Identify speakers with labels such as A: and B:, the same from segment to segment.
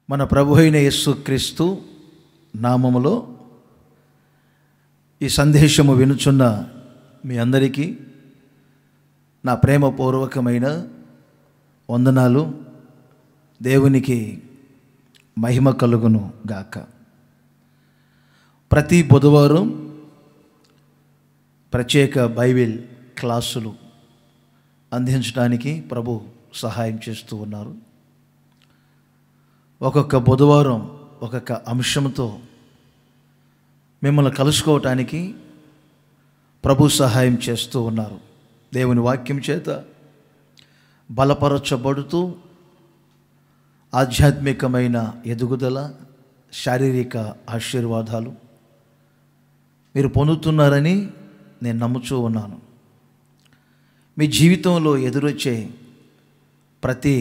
A: మన ప్రభు అయిన యేసుక్రీస్తు నామములో ఈ సందేశము వినుచున్న మీ అందరికీ నా ప్రేమపూర్వకమైన వందనాలు దేవునికి మహిమ కలుగును గాక ప్రతి బుధవారం ప్రత్యేక బైబిల్ క్లాసులు అందించడానికి ప్రభు సహాయం చేస్తూ ఉన్నారు ఒక్కొక్క బుధవారం ఒక్కొక్క అంశంతో మిమ్మల్ని కలుసుకోవటానికి ప్రభు సహాయం చేస్తూ ఉన్నారు దేవుని వాక్యం చేత బలపరచబడుతూ ఆధ్యాత్మికమైన ఎదుగుదల శారీరక ఆశీర్వాదాలు మీరు పొందుతున్నారని నేను నమ్ముచూ ఉన్నాను మీ జీవితంలో ఎదురొచ్చే ప్రతి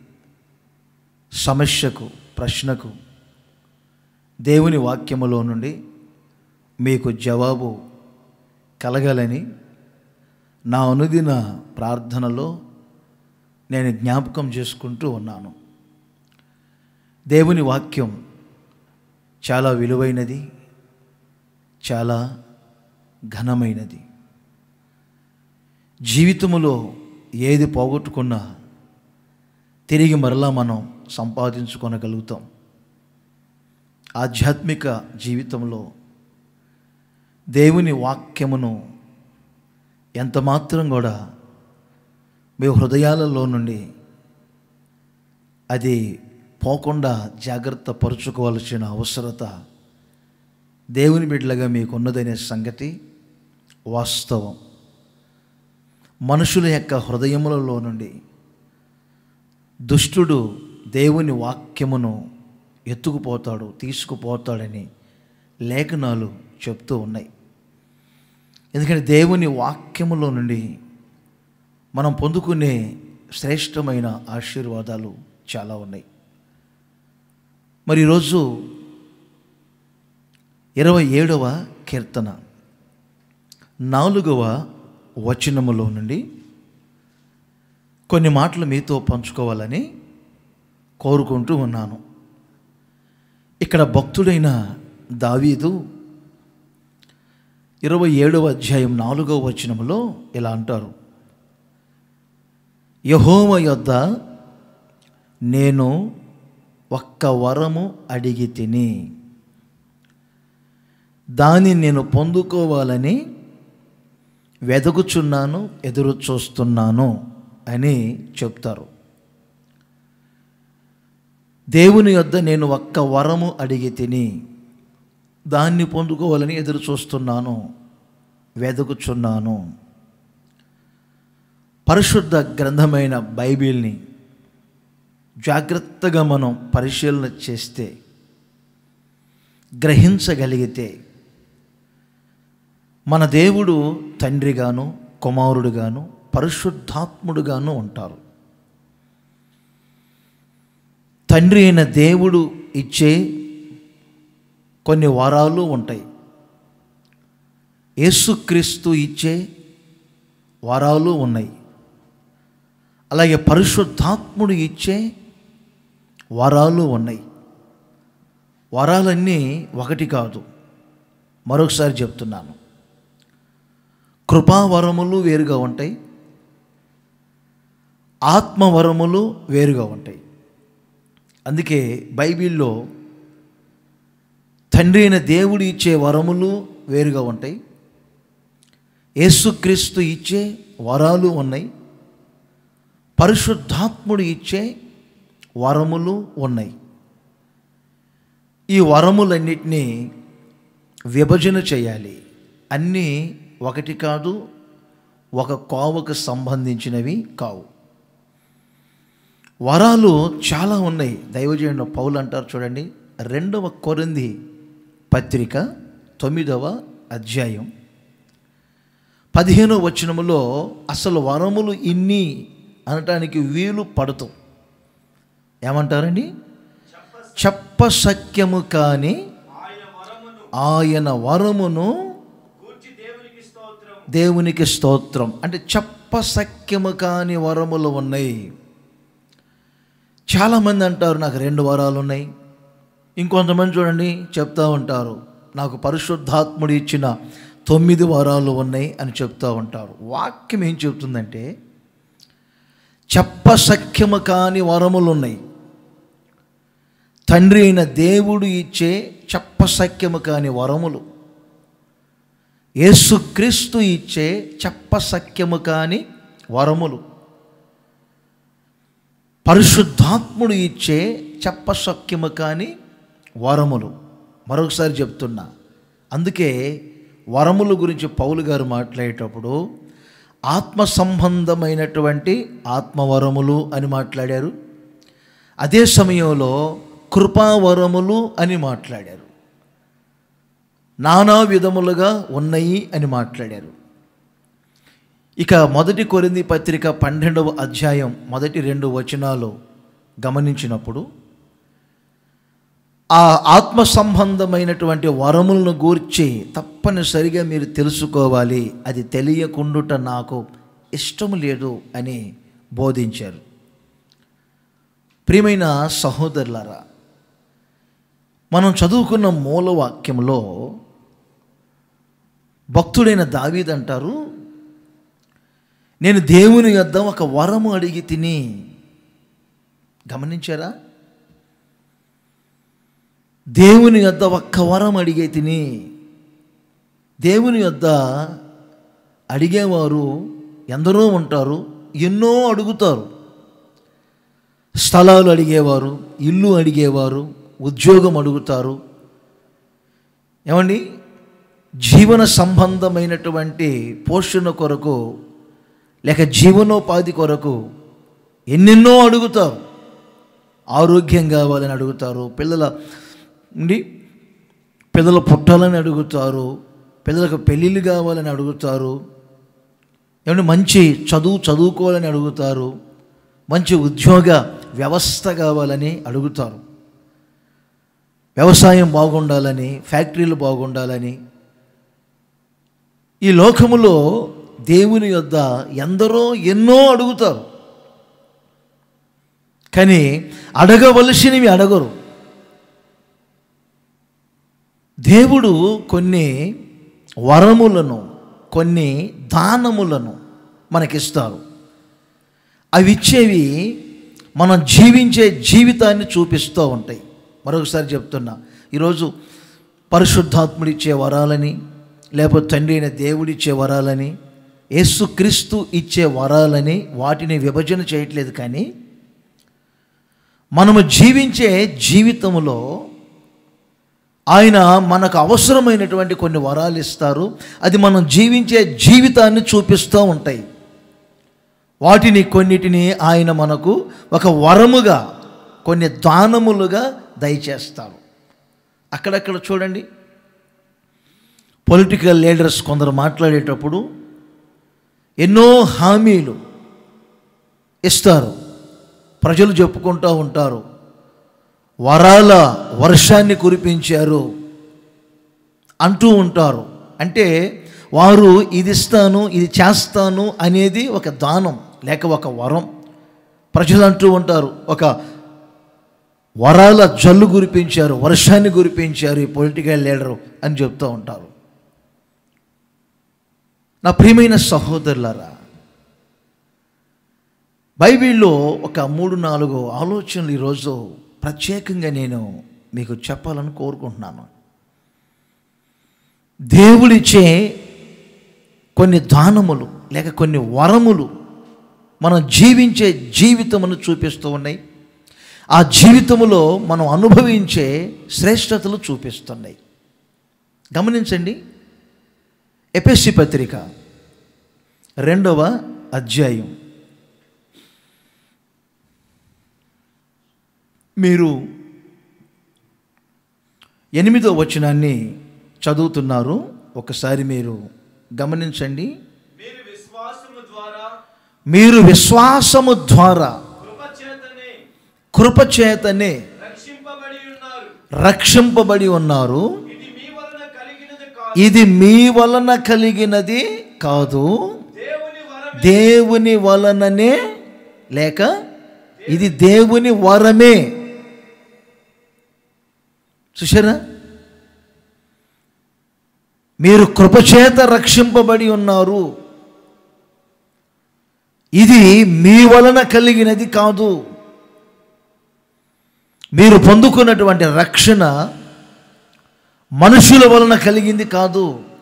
A: సమస్యకు ప్రశ్నకు దేవుని వాక్యములో నుండి మీకు జవాబు కలగాలని నా అనుదిన ప్రార్థనలో నేను జ్ఞాపకం చేసుకుంటూ ఉన్నాను దేవుని వాక్యం చాలా విలువైనది చాలా ఘనమైనది జీవితములో ఏది పోగొట్టుకున్నా తిరిగి మరలా మనం సంపాదించుకొనగలుగుతాం ఆధ్యాత్మిక జీవితంలో దేవుని వాక్యమును ఎంత మాత్రం కూడా మీ హృదయాలలో నుండి అది పోకుండా జాగ్రత్త పరుచుకోవాల్సిన అవసరత దేవుని బిడ్డలుగా మీకున్నదనే సంగతి వాస్తవం మనుషుల యొక్క హృదయములలో నుండి దుష్టుడు దేవుని వాక్యమును ఎత్తుకుపోతాడు తీసుకుపోతాడని లేఖనాలు చెప్తూ ఉన్నాయి ఎందుకంటే దేవుని వాక్యములో నుండి మనం పొందుకునే శ్రేష్టమైన ఆశీర్వాదాలు చాలా ఉన్నాయి మరి ఈరోజు ఇరవై ఏడవ కీర్తన నాలుగవ వచనములో నుండి కొన్ని మాటలు మీతో పంచుకోవాలని కోరుకుంటూ ఉన్నాను ఇక్కడ భక్తుడైన దావీదు ఇరవై ఏడవ అధ్యాయం నాలుగవ వచనములో ఇలా అంటారు యహోవ యొద్ద నేను ఒక్క వరము అడిగి తిని దాన్ని నేను పొందుకోవాలని వెదకుచున్నాను ఎదురు చూస్తున్నాను అని చెప్తారు దేవుని యొద్ద నేను ఒక్క వరము అడిగి తిని దాన్ని పొందుకోవాలని ఎదురు చూస్తున్నాను వెదకుచున్నాను పరిశుద్ధ గ్రంథమైన బైబిల్ని జాగ్రత్తగా మనం పరిశీలన చేస్తే గ్రహించగలిగితే మన దేవుడు తండ్రిగాను కుమారుడుగాను పరిశుద్ధాత్ముడుగాను ఉంటారు తండ్రి అయిన దేవుడు ఇచ్చే కొన్ని వరాలు ఉంటాయి యేసుక్రీస్తు ఇచ్చే వరాలు ఉన్నాయి అలాగే పరిశుద్ధాత్ముడు ఇచ్చే వరాలు ఉన్నాయి వరాలన్నీ ఒకటి కాదు మరొకసారి చెప్తున్నాను కృపావరములు వేరుగా ఉంటాయి ఆత్మవరములు వేరుగా ఉంటాయి అందుకే బైబిల్లో తండ్రి అయిన దేవుడు ఇచ్చే వరములు వేరుగా ఉంటాయి యేసుక్రీస్తు ఇచ్చే వరాలు ఉన్నాయి పరిశుద్ధాత్ముడు ఇచ్చే వరములు ఉన్నాయి ఈ వరములన్నిటినీ విభజన చేయాలి అన్నీ ఒకటి కాదు ఒక కోవకు సంబంధించినవి కావు వరాలు చాలా ఉన్నాయి దైవజనుడు పౌలు అంటారు చూడండి రెండవ కొరింది పత్రిక తొమ్మిదవ అధ్యాయం పదిహేనవ వచనములో అసలు వరములు ఇన్ని అనటానికి వీలు పడుతూ ఏమంటారండి చెప్ప సఖ్యము కాని ఆయన వరమును దేవునికి స్తోత్రం అంటే చెప్ప సఖ్యము కాని వరములు ఉన్నాయి చాలామంది అంటారు నాకు రెండు వరాలు ఉన్నాయి ఇంకొంతమంది చూడండి చెప్తా ఉంటారు నాకు పరిశుద్ధాత్ముడు ఇచ్చిన తొమ్మిది వరాలు ఉన్నాయి అని చెప్తూ ఉంటారు వాక్యం ఏం చెప్తుందంటే చెప్పసఖ్యము కాని వరములు ఉన్నాయి తండ్రి అయిన దేవుడు ఇచ్చే చెప్పసఖ్యము కాని వరములు యేసుక్రీస్తు ఇచ్చే చెప్పసఖ్యము కాని వరములు పరిశుద్ధాత్ముడు ఇచ్చే చెప్పసఖ్యము కాని వరములు మరొకసారి చెప్తున్నా అందుకే వరముల గురించి పౌలు గారు మాట్లాడేటప్పుడు ఆత్మ సంబంధమైనటువంటి ఆత్మవరములు అని మాట్లాడారు అదే సమయంలో కృపావరములు అని మాట్లాడారు నానా విధములుగా ఉన్నాయి అని మాట్లాడారు ఇక మొదటి కొరింది పత్రిక పన్నెండవ అధ్యాయం మొదటి రెండు వచనాలు గమనించినప్పుడు ఆ ఆత్మ సంబంధమైనటువంటి వరములను గూర్చి తప్పనిసరిగా మీరు తెలుసుకోవాలి అది తెలియకుండుట నాకు ఇష్టం లేదు అని బోధించారు ప్రియమైన సహోదరులారా మనం చదువుకున్న మూలవాక్యంలో భక్తుడైన దావీద్ అంటారు నేను దేవుని యొద్ద ఒక వరము అడిగి తిని గమనించారా దేవుని యొద్ద ఒక్క వరం అడిగే తిని దేవుని యొద్ద అడిగేవారు ఎందరో ఉంటారు ఎన్నో అడుగుతారు స్థలాలు అడిగేవారు ఇల్లు అడిగేవారు ఉద్యోగం అడుగుతారు ఏమండి జీవన సంబంధమైనటువంటి పోషణ కొరకు లేక జీవనోపాధి కొరకు ఎన్నెన్నో అడుగుతారు ఆరోగ్యం కావాలని అడుగుతారు పిల్లల ఉండి పిల్లలు పుట్టాలని అడుగుతారు పిల్లలకు పెళ్ళిళ్ళు కావాలని అడుగుతారు ఏమంటే మంచి చదువు చదువుకోవాలని అడుగుతారు మంచి ఉద్యోగ వ్యవస్థ కావాలని అడుగుతారు వ్యవసాయం బాగుండాలని ఫ్యాక్టరీలు బాగుండాలని ఈ లోకములో దేవుని యొద్ద ఎందరో ఎన్నో అడుగుతారు కానీ అడగవలసినవి అడగరు దేవుడు కొన్ని వరములను కొన్ని దానములను మనకిస్తారు అవి ఇచ్చేవి మనం జీవించే జీవితాన్ని చూపిస్తూ ఉంటాయి మరొకసారి చెప్తున్నా ఈరోజు పరిశుద్ధాత్ముడు ఇచ్చే వరాలని లేకపోతే తండ్రి అయిన దేవుడిచ్చే వరాలని యేసుక్రీస్తు ఇచ్చే వరాలని వాటిని విభజన చేయట్లేదు కానీ మనము జీవించే జీవితంలో ఆయన మనకు అవసరమైనటువంటి కొన్ని వరాలు ఇస్తారు అది మనం జీవించే జీవితాన్ని చూపిస్తూ ఉంటాయి వాటిని కొన్నిటిని ఆయన మనకు ఒక వరముగా కొన్ని దానములుగా దయచేస్తారు అక్కడక్కడ చూడండి పొలిటికల్ లీడర్స్ కొందరు మాట్లాడేటప్పుడు ఎన్నో హామీలు ఇస్తారు ప్రజలు చెప్పుకుంటూ ఉంటారు వరాల వర్షాన్ని కురిపించారు అంటూ ఉంటారు అంటే వారు ఇది ఇస్తాను ఇది చేస్తాను అనేది ఒక దానం లేక ఒక వరం ప్రజలు అంటూ ఉంటారు ఒక వరాల జల్లు కురిపించారు వర్షాన్ని కురిపించారు ఈ పొలిటికల్ లీడరు అని చెప్తూ ఉంటారు నా ప్రియమైన సహోదరులారా బైబిల్లో ఒక మూడు నాలుగు ఆలోచనలు ఈరోజు ప్రత్యేకంగా నేను మీకు చెప్పాలని కోరుకుంటున్నాను దేవుడిచ్చే కొన్ని దానములు లేక కొన్ని వరములు మనం జీవించే జీవితమును చూపిస్తూ ఉన్నాయి ఆ జీవితములో మనం అనుభవించే శ్రేష్టతలు చూపిస్తున్నాయి గమనించండి ఎపిఎస్సి పత్రిక రెండవ అధ్యాయం మీరు ఎనిమిదో వచనాన్ని చదువుతున్నారు ఒకసారి మీరు గమనించండి
B: మీరు విశ్వాసము ద్వారా
A: మీరు విశ్వాసము ద్వారా
B: కృపచేతనే
A: కృపచేతనే
B: రక్షింపబడి ఉన్నారు
A: రక్షింపబడి ఉన్నారు
B: ఇది మీ వలన కలిగినది కాదు
A: ఇది మీ వలన కలిగినది కాదు
B: దేవుని వరం
A: దేవుని వలననే లేక ఇది దేవుని వరమే చూసారా మీరు కృపచేత రక్షింపబడి ఉన్నారు ఇది మీ వలన కలిగినది కాదు మీరు పొందుకున్నటువంటి రక్షణ మనుషుల వలన కలిగింది కాదు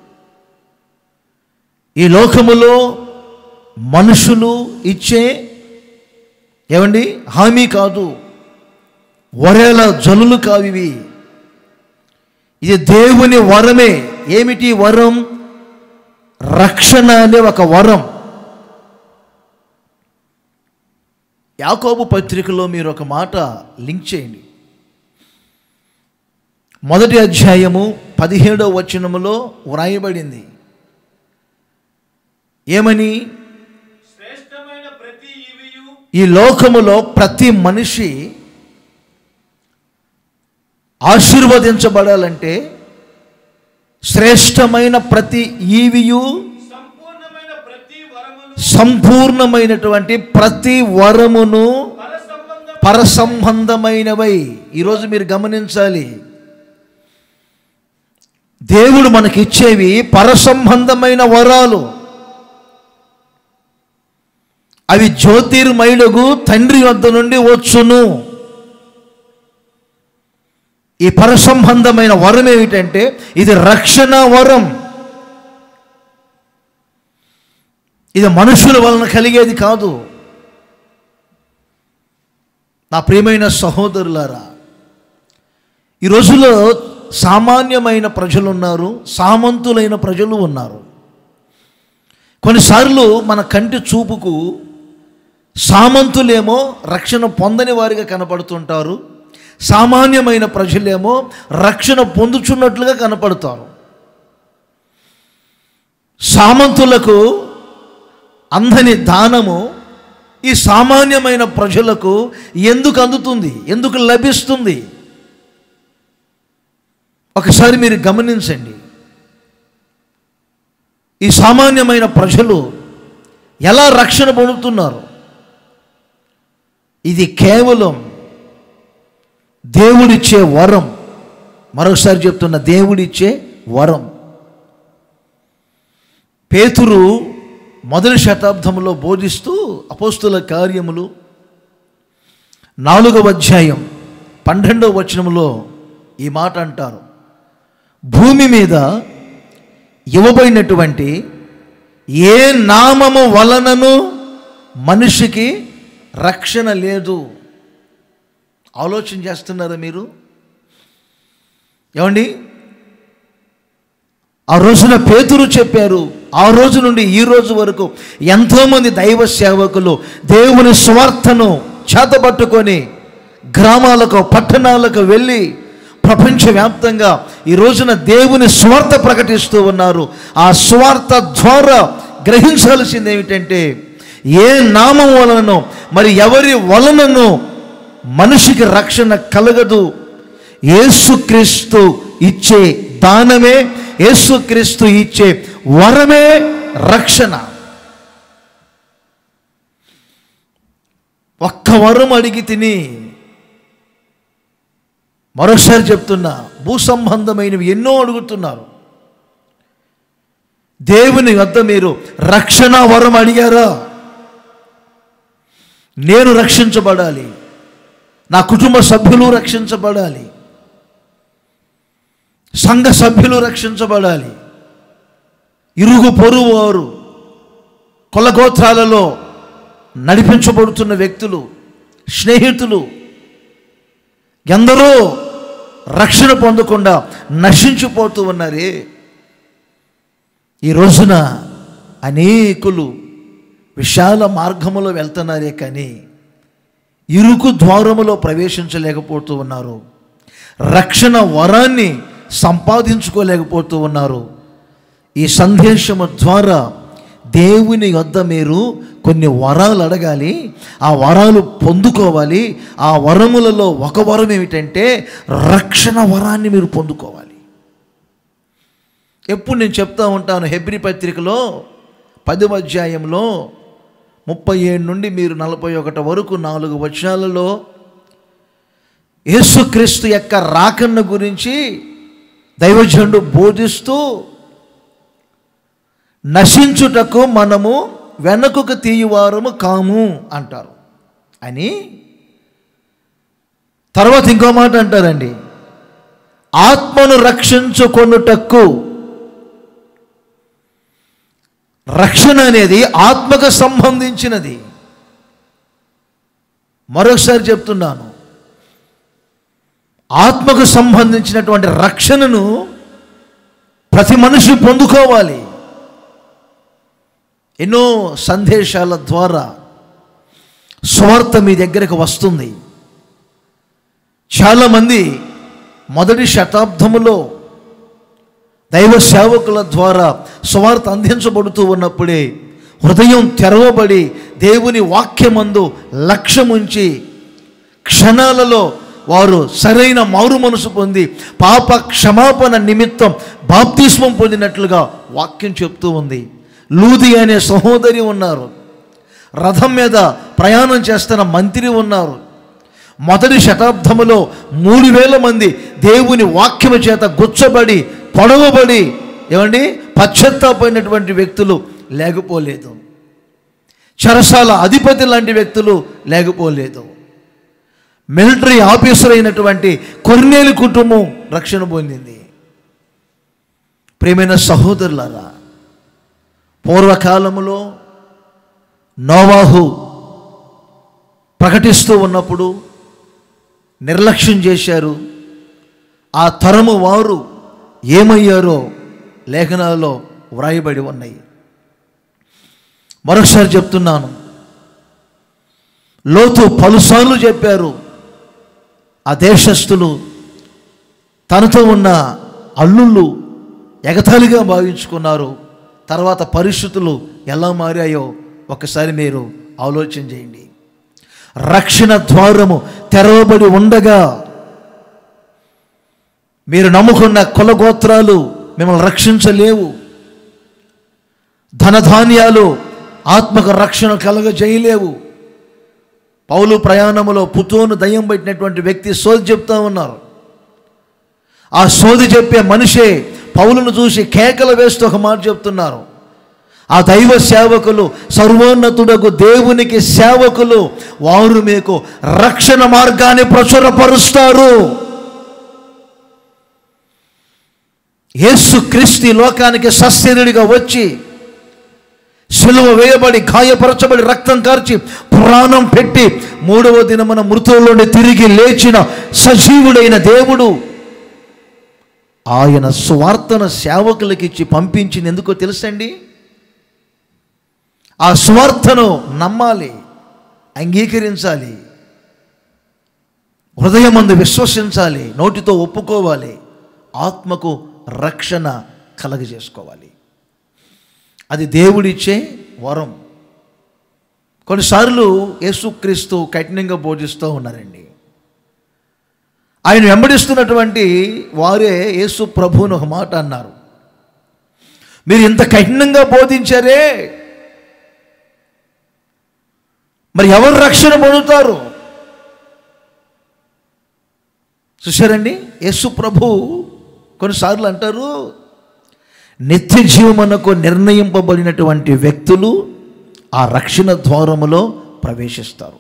A: ఈ లోకములో మనుషులు ఇచ్చే ఏమండి హామీ కాదు వరేల జనులు కావివి ఇది దేవుని వరమే ఏమిటి వరం రక్షణ అనే ఒక వరం యాకోబు పత్రికలో మీరు ఒక మాట లింక్ చేయండి మొదటి అధ్యాయము పదిహేడవ వచనములో వ్రాయబడింది ఏమని
B: శ్రేష్టమైన ప్రతి ఈవియు
A: ఈ లోకములో ప్రతి మనిషి ఆశీర్వదించబడాలంటే శ్రేష్టమైన ప్రతి ఈవియు
B: సంపూర్ణమైన ప్రతి వరమును
A: సంపూర్ణమైనటువంటి ప్రతి వరమును
B: పర సంబంధం
A: పరసంబంధమైనవై ఈరోజు మీరు గమనించాలి దేవుడు మనకిచ్చేవి పరసంబంధమైన వరాలు అవి జ్యోతిర్మయుడుగు తండ్రి వద్ద నుండి వచ్చును ఈ పరసంబంధమైన వరం ఏమిటంటే ఇది రక్షణ వరం ఇది మనుషుల వలన కలిగేది కాదు నా ప్రియమైన సహోదరులారా ఈ రోజుల్లో సామాన్యమైన ప్రజలు ఉన్నారు సామంతులైన ప్రజలు ఉన్నారు కొన్నిసార్లు మన కంటి చూపుకు సామంతులేమో రక్షణ పొందని వారిగా కనపడుతుంటారు సామాన్యమైన ప్రజలేమో రక్షణ పొందుచున్నట్లుగా కనపడతారు సామంతులకు అందని దానము ఈ సామాన్యమైన ప్రజలకు ఎందుకు అందుతుంది ఎందుకు లభిస్తుంది ఒకసారి మీరు గమనించండి ఈ సామాన్యమైన ప్రజలు ఎలా రక్షణ పొందుతున్నారు ఇది కేవలం దేవుడిచ్చే వరం మరొకసారి చెప్తున్న దేవుడిచ్చే వరం పేతురు మొదటి శతాబ్దంలో బోధిస్తూ అపోస్తుల కార్యములు నాలుగవ అధ్యాయం పన్నెండవ వచనములో ఈ మాట అంటారు భూమి మీద ఇవ్వబడినటువంటి ఏ నామము వలనను మనిషికి రక్షణ లేదు ఆలోచన చేస్తున్నారా మీరు ఏమండి ఆ రోజున పేతురు చెప్పారు ఆ రోజు నుండి ఈ రోజు వరకు ఎంతోమంది దైవ సేవకులు దేవుని స్వార్థను చేతపట్టుకొని గ్రామాలకు పట్టణాలకు వెళ్ళి ప్రపంచవ్యాప్తంగా ఈ రోజున దేవుని స్వార్థ ప్రకటిస్తూ ఉన్నారు ఆ స్వార్థ ద్వారా గ్రహించాల్సింది ఏమిటంటే ఏ నామం వలనను మరి ఎవరి వలనను మనిషికి రక్షణ కలగదు యేసుక్రీస్తు ఇచ్చే దానమే యేసుక్రీస్తు ఇచ్చే వరమే రక్షణ ఒక్క వరం అడిగి తిని మరోసారి చెప్తున్నా భూ సంబంధమైనవి ఎన్నో అడుగుతున్నారు దేవుని వద్ద మీరు రక్షణ వరం అడిగారా నేను రక్షించబడాలి నా కుటుంబ సభ్యులు రక్షించబడాలి సంఘ సభ్యులు రక్షించబడాలి ఇరుగు పొరుగు వారు కులగోత్రాలలో నడిపించబడుతున్న వ్యక్తులు స్నేహితులు ఎందరో రక్షణ పొందకుండా నశించిపోతూ ఉన్నారే ఈ రోజున అనేకులు విశాల మార్గములో వెళ్తున్నారే కానీ ఇరుకు ద్వారములో ప్రవేశించలేకపోతూ ఉన్నారు రక్షణ వరాన్ని సంపాదించుకోలేకపోతూ ఉన్నారు ఈ సందేశము ద్వారా దేవుని యొద్ద మీరు కొన్ని వరాలు అడగాలి ఆ వరాలు పొందుకోవాలి ఆ వరములలో ఒక వరం ఏమిటంటే రక్షణ వరాన్ని మీరు పొందుకోవాలి ఎప్పుడు నేను చెప్తా ఉంటాను హెబ్రి పత్రికలో పదవ అధ్యాయంలో ముప్పై ఏడు నుండి మీరు నలభై ఒకటి వరకు నాలుగు వచనాలలో యేసుక్రీస్తు యొక్క రాకన్న గురించి దైవజనుడు బోధిస్తూ నశించుటకు మనము వెనకకు తీయవారము కాము అంటారు అని తర్వాత ఇంకో మాట అంటారండి ఆత్మను రక్షించుకొనుటకు రక్షణ అనేది ఆత్మకు సంబంధించినది మరొకసారి చెప్తున్నాను ఆత్మకు సంబంధించినటువంటి రక్షణను ప్రతి మనిషి పొందుకోవాలి ఎన్నో సందేశాల ద్వారా స్వార్థ మీ దగ్గరకు వస్తుంది చాలామంది మొదటి శతాబ్దములో దైవ సేవకుల ద్వారా సువార్త అందించబడుతూ ఉన్నప్పుడే హృదయం తెరవబడి దేవుని వాక్యమందు లక్ష్యముంచి క్షణాలలో వారు సరైన మారు మనసు పొంది పాప క్షమాపణ నిమిత్తం బాప్తిస్మం పొందినట్లుగా వాక్యం చెప్తూ ఉంది లూది అనే సహోదరి ఉన్నారు రథం మీద ప్రయాణం చేస్తున్న మంత్రి ఉన్నారు మొదటి శతాబ్దములో మూడు వేల మంది దేవుని వాక్యము చేత గుచ్చబడి పొడవబడి ఏమండి పశ్చత్తాపోయినటువంటి వ్యక్తులు లేకపోలేదు చెరసాల అధిపతి లాంటి వ్యక్తులు లేకపోలేదు మిలిటరీ ఆఫీసర్ అయినటువంటి కొన్నేలు కుటుంబం రక్షణ పొందింది ప్రేమైన సహోదరులారా పూర్వకాలములో నోవాహు ప్రకటిస్తూ ఉన్నప్పుడు నిర్లక్ష్యం చేశారు ఆ తరము వారు ఏమయ్యారో లేఖనాలలో వ్రాయబడి ఉన్నాయి మరొకసారి చెప్తున్నాను లోతు పలుసార్లు చెప్పారు ఆ దేశస్థులు తనతో ఉన్న అల్లుళ్ళు ఎగతాళిగా భావించుకున్నారు తర్వాత పరిస్థితులు ఎలా మారాయో ఒకసారి మీరు ఆలోచన చేయండి రక్షణ ద్వారము తెరవబడి ఉండగా మీరు నమ్ముకున్న కులగోత్రాలు మిమ్మల్ని రక్షించలేవు ధనధాన్యాలు ఆత్మక రక్షణ కలగజేయలేవు పౌలు ప్రయాణములో పుతోను దయ్యం పెట్టినటువంటి వ్యక్తి సోది చెప్తా ఉన్నారు ఆ సోది చెప్పే మనిషే పౌలును చూసి కేకలు వేస్తూ ఒక మాట చెప్తున్నారు ఆ దైవ సేవకులు సర్వోన్నతుడకు దేవునికి సేవకులు వారు మీకు రక్షణ మార్గాన్ని ప్రచురపరుస్తారు యేసు క్రీస్తు ఈ లోకానికి సస్యనుడిగా వచ్చి సిలువ వేయబడి గాయపరచబడి రక్తం కార్చి ప్రాణం పెట్టి మూడవ దినమున మృతుల్లోని తిరిగి లేచిన సజీవుడైన దేవుడు ఆయన స్వార్థన సేవకులకి ఇచ్చి పంపించింది ఎందుకో తెలుసండి ఆ స్వార్థను నమ్మాలి అంగీకరించాలి హృదయమందు విశ్వసించాలి నోటితో ఒప్పుకోవాలి ఆత్మకు రక్షణ కలగజేసుకోవాలి అది దేవుడిచ్చే వరం కొన్నిసార్లు యేసుక్రీస్తు కఠినంగా బోధిస్తూ ఉన్నారండి ఆయన వెంబడిస్తున్నటువంటి వారే యేసు ప్రభువుని ఒక మాట అన్నారు మీరు ఇంత కఠినంగా బోధించారే మరి ఎవరు రక్షణ పొందుతారు చూశారండి యేసు ప్రభు కొన్నిసార్లు అంటారు నిత్య జీవమునకు నిర్ణయింపబడినటువంటి వ్యక్తులు ఆ రక్షణ ద్వారములో ప్రవేశిస్తారు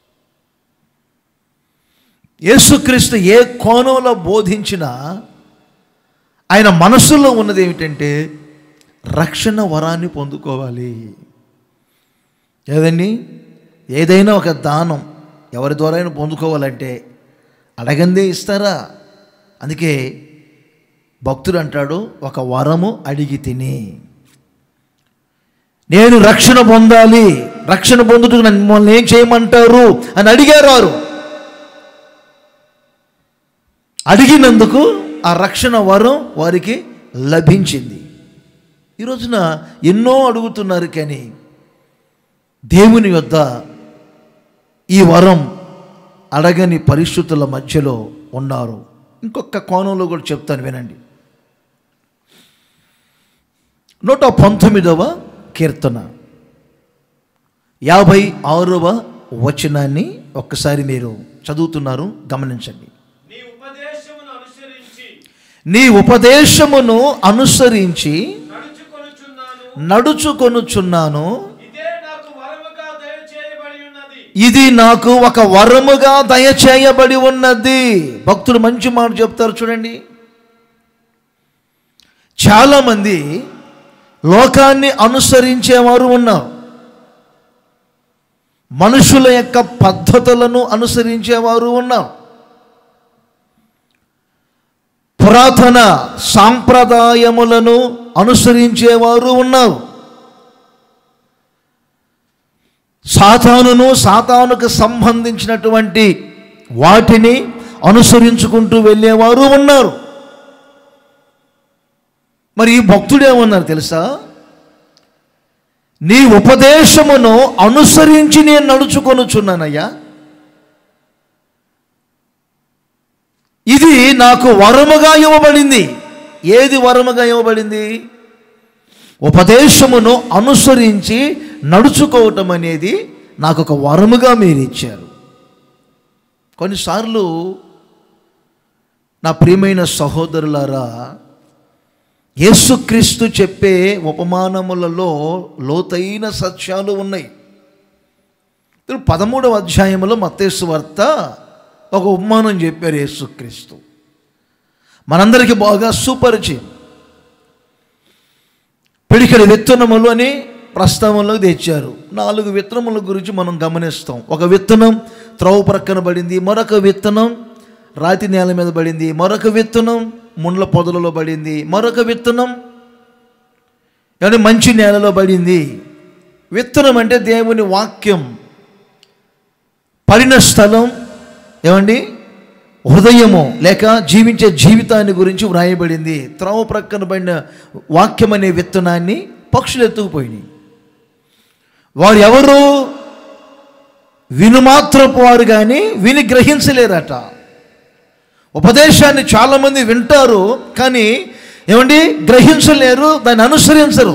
A: యేసుక్రీస్తు ఏ కోణంలో బోధించినా ఆయన మనసులో ఉన్నది ఏమిటంటే రక్షణ వరాన్ని పొందుకోవాలి ఏదండి ఏదైనా ఒక దానం ఎవరి ద్వారా అయినా పొందుకోవాలంటే అడగందే ఇస్తారా అందుకే భక్తుడు అంటాడు ఒక వరము అడిగి తిని నేను రక్షణ పొందాలి రక్షణ పొందుటకు నన్ను మిమ్మల్ని ఏం చేయమంటారు అని అడిగారు వారు అడిగినందుకు ఆ రక్షణ వరం వారికి లభించింది ఈ రోజున ఎన్నో అడుగుతున్నారు కానీ దేవుని యొద్ద ఈ వరం అడగని పరిస్థితుల మధ్యలో ఉన్నారు ఇంకొక కోణంలో కూడా చెప్తాను వినండి నూట పంతొమ్మిదవ కీర్తన యాభై ఆరవ వచనాన్ని ఒక్కసారి మీరు చదువుతున్నారు గమనించండి
B: నీ ఉపదేశమును అనుసరించి
A: నీ ఉపదేశమును అనుసరించి
B: నడుచుకొనుచున్నాను
A: నడుచుకొనుచున్నాను
B: ఇదే నాకు వరముగా దయచేయబడి ఉన్నది
A: ఇది నాకు ఒక వరముగా దయచేయబడి ఉన్నది భక్తుడు మంచి మాట చెప్తారు చూడండి చాలామంది లోకాన్ని అనుసరించేవారు ఉన్నారు మనుషుల యొక్క పద్ధతులను అనుసరించేవారు ఉన్నారు పురాతన సాంప్రదాయములను అనుసరించేవారు ఉన్నారు సాతానును సాతానుకు సంబంధించినటువంటి వాటిని అనుసరించుకుంటూ వెళ్ళేవారు ఉన్నారు మరి ఈ భక్తుడు ఏమన్నారు తెలుసా నీ ఉపదేశమును అనుసరించి నేను నడుచుకొనుచున్నానయ్యా ఇది నాకు వరముగా ఇవ్వబడింది ఏది వరముగా ఇవ్వబడింది ఉపదేశమును అనుసరించి నడుచుకోవటం అనేది నాకు ఒక వరముగా మీరు ఇచ్చారు కొన్నిసార్లు నా ప్రియమైన సహోదరులారా యేసుక్రీస్తు చెప్పే ఉపమానములలో లోతైన సత్యాలు ఉన్నాయి ఇప్పుడు పదమూడవ అధ్యాయంలో మత్తేసు వార్త ఒక ఉపమానం చెప్పారు యేసుక్రీస్తు మనందరికీ బాగా సుపరిచయం పిడికడి విత్తనములు అని ప్రస్తావనలోకి తెచ్చారు నాలుగు విత్తనముల గురించి మనం గమనిస్తాం ఒక విత్తనం త్రవ ప్రక్కన పడింది మరొక విత్తనం రాతి నేల మీద పడింది మరొక విత్తనం ముండ్ల పొదలలో పడింది మరొక విత్తనం ఏమంటే మంచి నేలలో పడింది విత్తనం అంటే దేవుని వాక్యం పడిన స్థలం ఏమండి హృదయము లేక జీవించే జీవితాన్ని గురించి వ్రాయబడింది త్రవ ప్రక్కన పడిన వాక్యం అనే విత్తనాన్ని పక్షులు ఎత్తుకుపోయినాయి వారు ఎవరు వినుమాత్రపు వారు కానీ విని గ్రహించలేరట ఉపదేశాన్ని చాలామంది వింటారు కానీ ఏమండి గ్రహించలేరు దాన్ని అనుసరించరు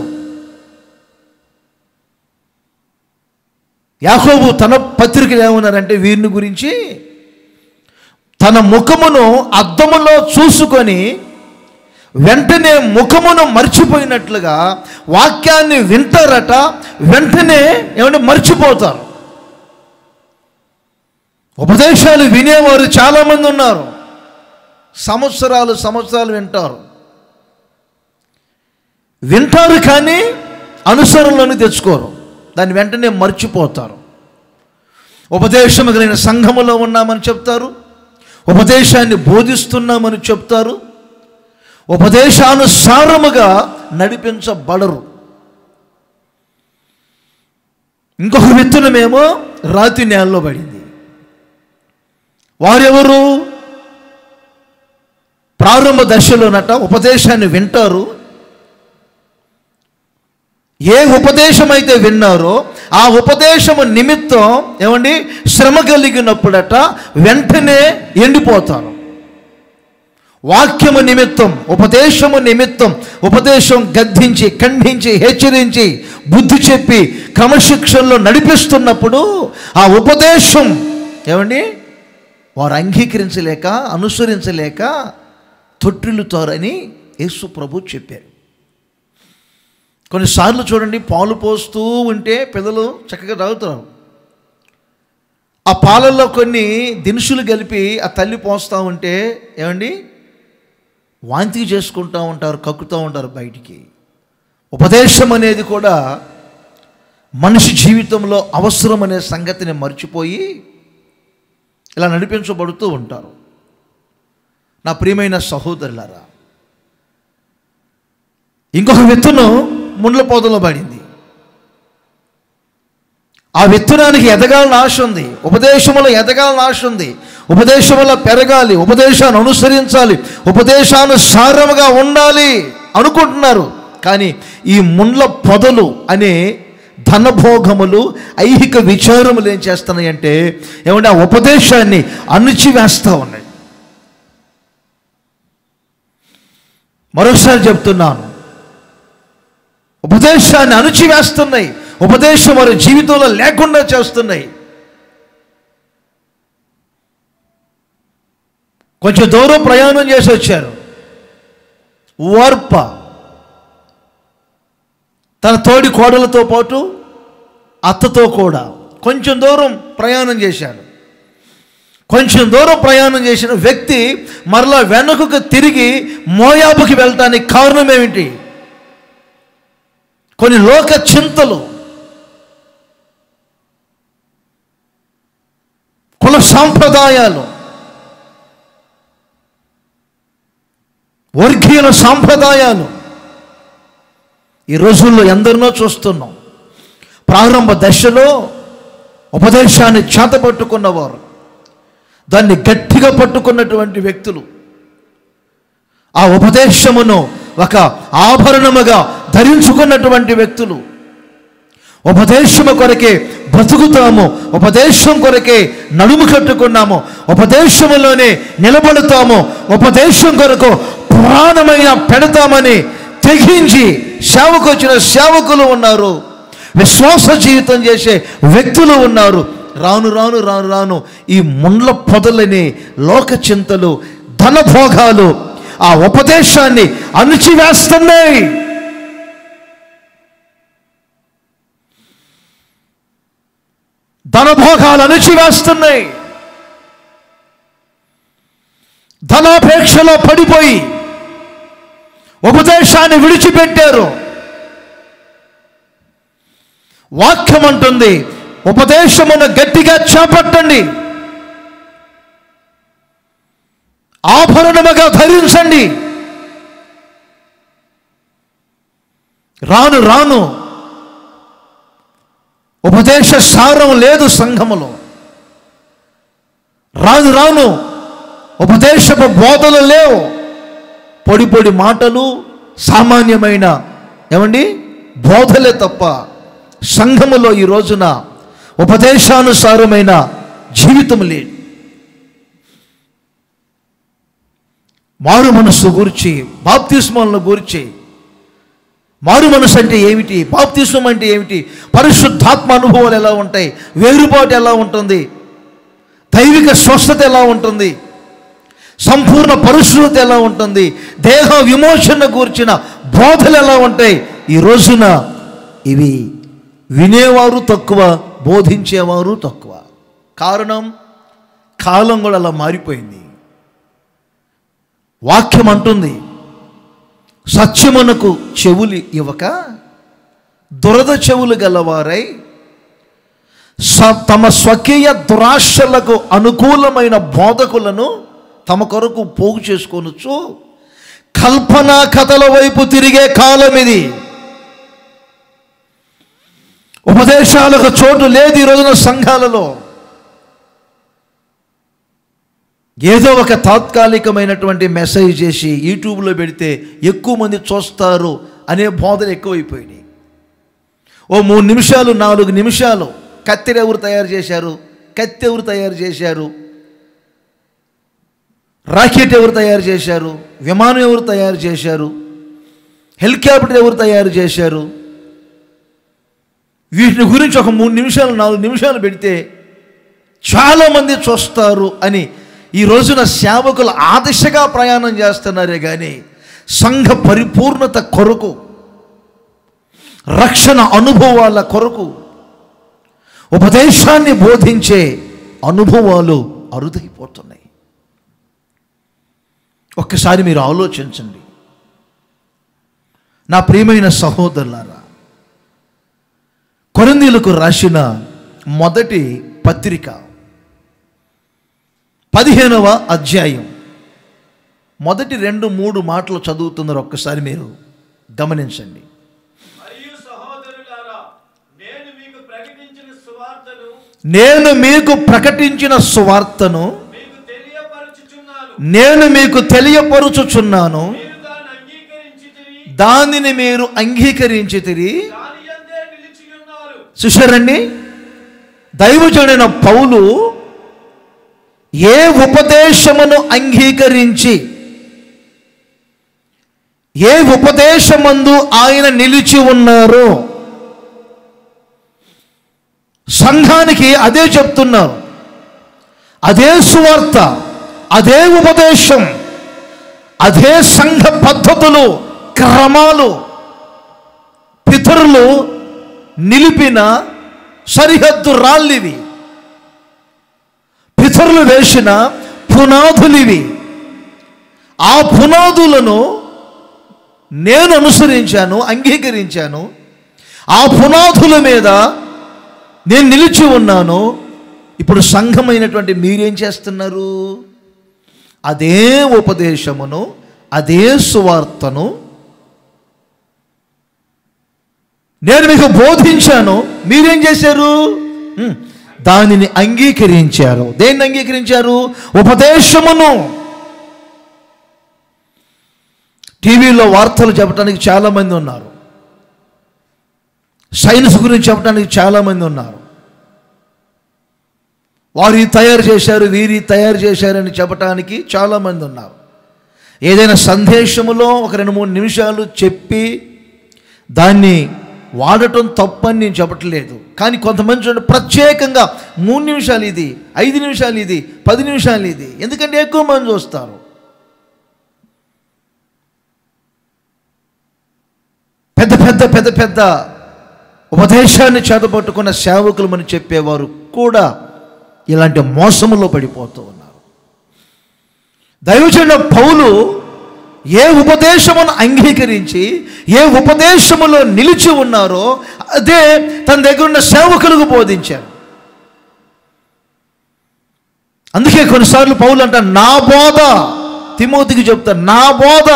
A: యాకోబు తన పత్రికలు ఏమన్నారంటే వీరిని గురించి తన ముఖమును అద్దములో చూసుకొని వెంటనే ముఖమును మర్చిపోయినట్లుగా వాక్యాన్ని వింటారట వెంటనే ఏమంటే మర్చిపోతారు ఉపదేశాలు వినేవారు చాలామంది ఉన్నారు సంవత్సరాలు సంవత్సరాలు వింటారు వింటారు కానీ అనుసరణలోని తెచ్చుకోరు దాన్ని వెంటనే మర్చిపోతారు ఉపదేశం కలిగిన సంఘములో ఉన్నామని చెప్తారు ఉపదేశాన్ని బోధిస్తున్నామని చెప్తారు ఉపదేశానుసారముగా నడిపించబడరు ఇంకొక విత్తనమేమో రాతి నేలలో పడింది వారెవరు ప్రారంభ దశలోనట ఉపదేశాన్ని వింటారు ఏ ఉపదేశం అయితే విన్నారో ఆ ఉపదేశము నిమిత్తం ఏమండి శ్రమ కలిగినప్పుడట వెంటనే ఎండిపోతారు వాక్యము నిమిత్తం ఉపదేశము నిమిత్తం ఉపదేశం గద్దించి ఖండించి హెచ్చరించి బుద్ధి చెప్పి క్రమశిక్షణలో నడిపిస్తున్నప్పుడు ఆ ఉపదేశం ఏమండి వారు అంగీకరించలేక అనుసరించలేక తొట్టిల్లుతారని యేసు ప్రభు చెప్పారు కొన్నిసార్లు చూడండి పాలు పోస్తూ ఉంటే పిల్లలు చక్కగా తాగుతారు ఆ పాలల్లో కొన్ని దినుసులు కలిపి ఆ తల్లి పోస్తూ ఉంటే ఏమండి వాంతి చేసుకుంటూ ఉంటారు కక్కుతూ ఉంటారు బయటికి ఉపదేశం అనేది కూడా మనిషి జీవితంలో అవసరం అనే సంగతిని మర్చిపోయి ఇలా నడిపించబడుతూ ఉంటారు నా ప్రియమైన సహోదరులారా ఇంకొక విత్తనం ముండ్ల పొదలో పడింది ఆ విత్తనానికి ఎదగాలని ఆశ ఉంది ఉపదేశంలో ఎదగాలని ఆశ ఉంది ఉపదేశంలో పెరగాలి ఉపదేశాన్ని అనుసరించాలి ఉపదేశానుసారముగా ఉండాలి అనుకుంటున్నారు కానీ ఈ ముండ్ల పొదలు అనే ధనభోగములు ఐహిక విచారములు ఏం చేస్తున్నాయంటే ఏమంటే ఆ ఉపదేశాన్ని అణిచివేస్తూ ఉన్నాయి మరొకసారి చెప్తున్నాను ఉపదేశాన్ని అణిచివేస్తున్నాయి ఉపదేశం వారి జీవితంలో లేకుండా చేస్తున్నాయి కొంచెం దూరం ప్రయాణం చేసి వచ్చారు ఓర్ప తన తోడి కోడలతో పాటు అత్తతో కూడా కొంచెం దూరం ప్రయాణం చేశాడు కొంచెం దూరం ప్రయాణం చేసిన వ్యక్తి మరలా వెనుకకు తిరిగి మోయాబుకి వెళ్ళటానికి కారణం ఏమిటి కొన్ని లోక చింతలు కుల సాంప్రదాయాలు వర్గీయుల సాంప్రదాయాలు ఈ రోజుల్లో ఎందరినో చూస్తున్నాం ప్రారంభ దశలో ఉపదేశాన్ని చేతపట్టుకున్నవారు దాన్ని గట్టిగా పట్టుకున్నటువంటి వ్యక్తులు ఆ ఉపదేశమును ఒక ఆభరణముగా ధరించుకున్నటువంటి వ్యక్తులు ఉపదేశము కొరకే బ్రతుకుతాము ఉపదేశం కొరకే నడుము కట్టుకున్నాము ఉపదేశములోనే నిలబడతాము ఉపదేశం కొరకు ప్రాణమైన పెడతామని తెగించి సేవకు వచ్చిన సేవకులు ఉన్నారు విశ్వాస జీవితం చేసే వ్యక్తులు ఉన్నారు రాను రాను రాను రాను ఈ ముండ్ల పొదలని లోక చింతలు ధనభోగాలు ఆ ఉపదేశాన్ని అణిచివేస్తున్నాయి ధనభోగాలు అణిచివేస్తున్నాయి ధనాపేక్షలో పడిపోయి ఉపదేశాన్ని విడిచిపెట్టారు వాక్యం అంటుంది ఉపదేశమును గట్టిగా చేపట్టండి ఆభరణముగా ధరించండి రాను రాను ఉపదేశ సారం లేదు సంఘములో రాను రాను ఉపదేశపు బోధలు లేవు పొడి పొడి మాటలు సామాన్యమైన ఏమండి బోధలే తప్ప సంఘములో ఈ రోజున ఉపదేశానుసారమైన జీవితం లేదు మారు మనస్సు గురించి బాప్తిస్మాలను గురించి మారు మనసు అంటే ఏమిటి బాప్తిస్మం అంటే ఏమిటి పరిశుద్ధాత్మ అనుభవాలు ఎలా ఉంటాయి వేరుపాటు ఎలా ఉంటుంది దైవిక స్వస్థత ఎలా ఉంటుంది సంపూర్ణ పరిశుద్ధత ఎలా ఉంటుంది దేహ విమోచన కూర్చిన బోధలు ఎలా ఉంటాయి ఈ రోజున ఇవి వినేవారు తక్కువ బోధించేవారు తక్కువ కారణం కాలం కూడా అలా మారిపోయింది వాక్యం అంటుంది సత్యమునకు చెవులు ఇవ్వక దురద చెవులు గలవారై స- తమ స్వకీయ దురాశలకు అనుకూలమైన బోధకులను తమ కొరకు పోగు చేసుకొనొచ్చు కల్పనా కథల వైపు తిరిగే కాలం ఇది ఉపదేశాలకు చోటు లేదు ఈ రోజున సంఘాలలో ఏదో ఒక తాత్కాలికమైనటువంటి మెసేజ్ చేసి యూట్యూబ్లో పెడితే ఎక్కువ మంది చూస్తారు అనే బోధలు ఎక్కువైపోయినాయి ఓ మూడు నిమిషాలు నాలుగు నిమిషాలు కత్తెర ఎవరు తయారు చేశారు కత్తి ఎవరు తయారు చేశారు రాకెట్ ఎవరు తయారు చేశారు విమానం ఎవరు తయారు చేశారు హెలికాప్టర్ ఎవరు తయారు చేశారు వీటిని గురించి ఒక మూడు నిమిషాలు నాలుగు నిమిషాలు పెడితే చాలామంది చూస్తారు అని ఈ రోజున సేవకులు ఆ దిశగా ప్రయాణం చేస్తున్నారే కానీ సంఘ పరిపూర్ణత కొరకు రక్షణ అనుభవాల కొరకు ఉపదేశాన్ని బోధించే అనుభవాలు అరుదైపోతున్నాయి ఒక్కసారి మీరు ఆలోచించండి నా ప్రియమైన సహోదరులారా కొరందీలకు రాసిన మొదటి పత్రిక పదిహేనవ అధ్యాయం మొదటి రెండు మూడు మాటలు చదువుతున్నారు ఒక్కసారి మీరు గమనించండి
B: మరియు సహోదరులారా నేను మీకు ప్రకటించిన సువార్తను
A: నేను మీకు ప్రకటించిన సువార్తను
B: మీకు తెలియపరచుచున్నాను
A: నేను మీకు తెలియపరుచుచున్నాను
B: మీరు దాన్ని అంగీకరించి
A: దానిని మీరు అంగీకరించి తిరిగి
B: దాని యందే నిలిచి ఉన్నారు
A: చూశారండి దైవజనుడైన పౌలు ఏ ఉపదేశమును అంగీకరించి ఏ ఉపదేశమందు ఆయన నిలిచి ఉన్నారో సంఘానికి అదే చెప్తున్నారు అదే సువార్త అదే ఉపదేశం అదే సంఘ పద్ధతులు క్రమాలు పితరులు నిలిపిన సరిహద్దు రాళ్ళివి పితరులు వేసిన పునాదులివి ఆ పునాదులను నేను అనుసరించాను అంగీకరించాను ఆ పునాదుల మీద నేను నిలిచి ఉన్నాను ఇప్పుడు సంఘమైనటువంటి మీరేం చేస్తున్నారు అదే ఉపదేశమును అదే సువార్తను నేను మీకు బోధించాను మీరేం చేశారు హ్మ్. దానిని అంగీకరించారు దేన్ని అంగీకరించారు ఉపదేశమును టీవీలో వార్తలు చెప్పడానికి చాలామంది ఉన్నారు సైన్స్ గురించి చెప్పడానికి చాలామంది ఉన్నారు వారు ఇది తయారు చేశారు వీరి తయారు చేశారని చెప్పటానికి చాలామంది ఉన్నారు ఏదైనా సందేశములో ఒక రెండు మూడు నిమిషాలు చెప్పి దాన్ని వాడటం తప్పని నేను చెప్పట్లేదు కానీ కొంతమంది చూడండి ప్రత్యేకంగా మూడు నిమిషాలు ఇది ఐదు నిమిషాలు ఇది పది నిమిషాలు ఇది ఎందుకంటే ఎక్కువ మంది చూస్తారు పెద్ద పెద్ద పెద్ద పెద్ద ఉపదేశాన్ని చేతపట్టుకున్న సేవకులు అని చెప్పేవారు కూడా ఇలాంటి మోసములో పడిపోతూ ఉన్నారు దైవజన పౌలు ఏ ఉపదేశమును అంగీకరించి ఏ ఉపదేశములో నిలిచి ఉన్నారో అదే తన దగ్గర ఉన్న సేవకులకు బోధించారు అందుకే కొన్నిసార్లు పౌలు అంట నా బోధ తిమోతికి చెప్తాను నా బోధ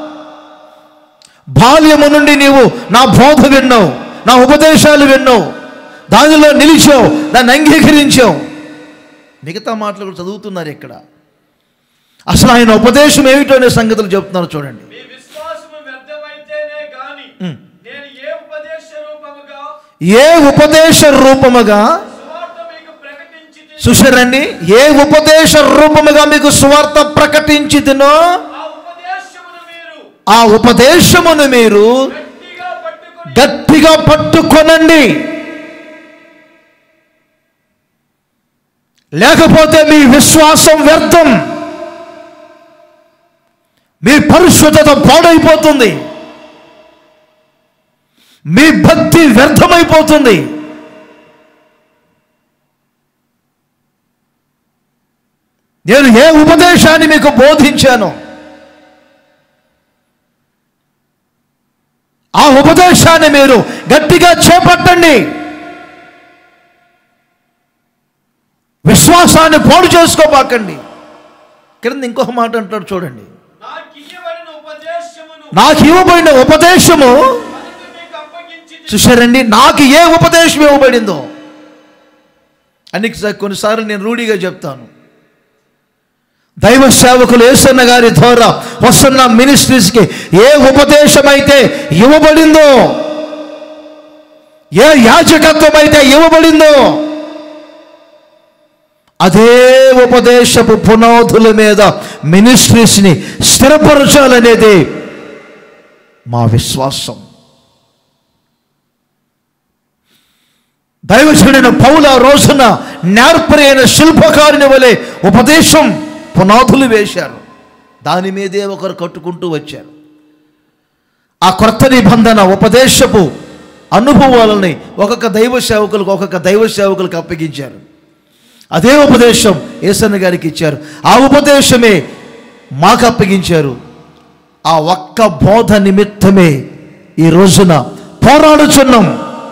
A: బాల్యము నుండి నీవు నా బోధ విన్నావు నా ఉపదేశాలు విన్నావు దానిలో నిలిచావు దాన్ని అంగీకరించావు మిగతా మాటలు కూడా చదువుతున్నారు ఇక్కడ అసలు ఆయన ఉపదేశం ఏమిటో అనే సంగతులు చెప్తున్నారు చూడండి
B: మీ విశ్వాసము వ్యర్థమైతేనే గాని
A: ఉమ్.
B: నేను ఏ ఉపదేశ రూపముగా
A: ఏ ఉపదేశ రూపముగా
B: సువార్త మీకు ప్రకటించి
A: చూసారండి ఏ ఉపదేశ రూపముగా మీకు సువార్త ప్రకటించిదినో
B: ఆ ఉపదేశమును మీరు
A: ఆ ఉపదేశమును మీరు
B: గట్టిగా పట్టుకుని
A: గట్టిగా పట్టుకొనండి లేకపోతే మీ విశ్వాసం వ్యర్థం మీ పరిశుద్ధత పాడైపోతుంది మీ భక్తి వ్యర్థమైపోతుంది నేను ఏ ఉపదేశాన్ని మీకు బోధించాను ఆ ఉపదేశాన్ని మీరు గట్టిగా చేపట్టండి విశ్వాసాన్ని పాడు చేసుకోబాకండి కింద ఇంకొక మాట అంటాడు చూడండి
B: నాకు ఇయ్యబడిన ఉపదేశమును
A: నాకు ఇవ్వబడిన ఉపదేశము
B: మొదట మీకు అప్పగించి
A: చూశారండి నాకు ఏ ఉపదేశం ఇవ్వబడిందో అని కొన్నిసార్లు నేను రూఢిగా చెప్తాను దైవ సేవకులు ఏసన్న గారి ద్వారా వస్తున్న మినిస్ట్రీస్కి ఏ ఉపదేశం అయితే ఇవ్వబడిందో ఏ యాజకత్వం అయితే ఇవ్వబడిందో అదే ఉపదేశపు పునాదుల మీద మినిస్ట్రీస్ని స్థిరపరచాలనేది మా విశ్వాసం దైవజనుడైన పౌల రోజున నేర్పరి అయిన శిల్పకారుని వలె ఉపదేశం పునాదులు వేశారు దాని మీదే ఒకరు కట్టుకుంటూ వచ్చారు ఆ క్రొత్త నిబంధన ఉపదేశపు అనుభవాలని ఒక్కొక్క దైవ సేవకులకు ఒక్కొక్క దైవ సేవకులకు అప్పగించారు అదే ఉపదేశం ఏసన్న గారికి ఇచ్చారు ఆ ఉపదేశమే మాకు అప్పగించారు ఆ ఒక్క బోధ నిమిత్తమే ఈ రోజున పోరాడుచున్నాం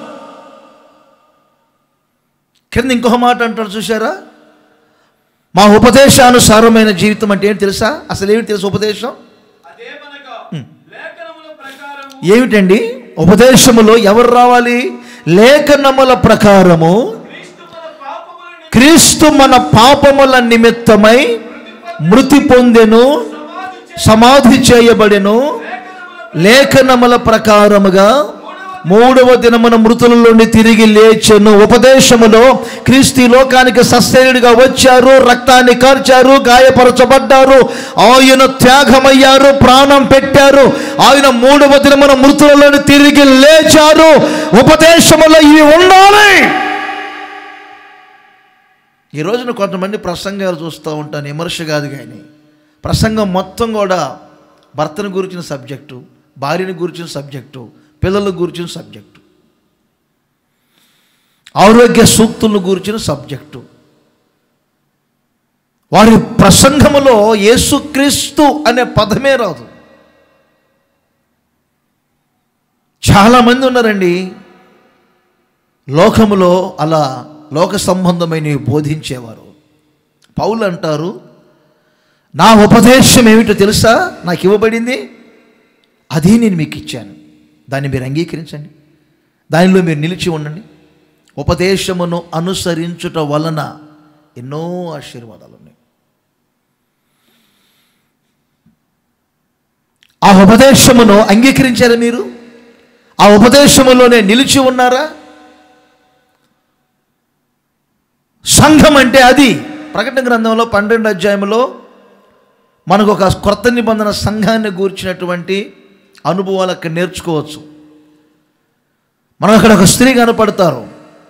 A: కింద ఇంకొక మాట అంటారు చూసారా మా ఉపదేశానుసారమైన జీవితం అంటే ఏంటి తెలుసా అసలు ఏమిటి తెలుసు ఉపదేశం
B: అదేమనగా లేఖనముల ప్రకారము
A: ఏమిటండి ఉపదేశములో ఎవరు రావాలి లేఖనముల ప్రకారము
B: క్రీస్తు మన పాపములను
A: క్రీస్తు మన పాపముల నిమిత్తమై మృతి పొందెను
B: సమాధి
A: సమాధి చేయబడెను
B: లేఖనముల
A: లేఖనముల ప్రకారముగా మూడవ దినమున మృతులలోని తిరిగి లేచెను ఉపదేశములో క్రీస్తు ఈ లోకానికి సస్యనుడిగా వచ్చారు రక్తాన్ని కార్చారు గాయపరచబడ్డారు ఆయన త్యాగమయ్యారు ప్రాణం పెట్టారు ఆయన మూడవ దినమున మృతులలోని తిరిగి లేచారు ఉపదేశములో ఇవి ఉండాలి ఈ రోజున కొంతమంది ప్రసంగాలు చూస్తూ ఉంటాను విమర్శ కాదు కానీ ప్రసంగం మొత్తం కూడా భర్తను గురించిన సబ్జెక్టు భార్యను గురించిన సబ్జెక్టు పిల్లల గురించిన సబ్జెక్టు ఆరోగ్య సూక్తులను గురించిన సబ్జెక్టు వారి ప్రసంగములో యేసుక్రీస్తు అనే పదమే రాదు చాలామంది ఉన్నారండి లోకములో అలా లోక సంబంధమైనవి బోధించేవారు పౌలు అంటారు నా ఉపదేశం ఏమిటో తెలుసా నాకు ఇవ్వబడింది అదే నేను మీకు ఇచ్చాను దాన్ని మీరు అంగీకరించండి దానిలో మీరు నిలిచి ఉండండి ఉపదేశమును అనుసరించుట వలన ఎన్నో ఆశీర్వాదాలు ఉన్నాయి ఆ ఉపదేశమును అంగీకరించారా మీరు ఆ ఉపదేశములోనే నిలిచి ఉన్నారా సంఘం అంటే అది ప్రకటన గ్రంథంలో పన్నెండు అధ్యాయంలో మనకు ఒక కొత్త నిబంధన సంఘాన్ని గూర్చినటువంటి అనుభవాలు అక్కడ నేర్చుకోవచ్చు మనం అక్కడ ఒక స్త్రీ కనపడతారు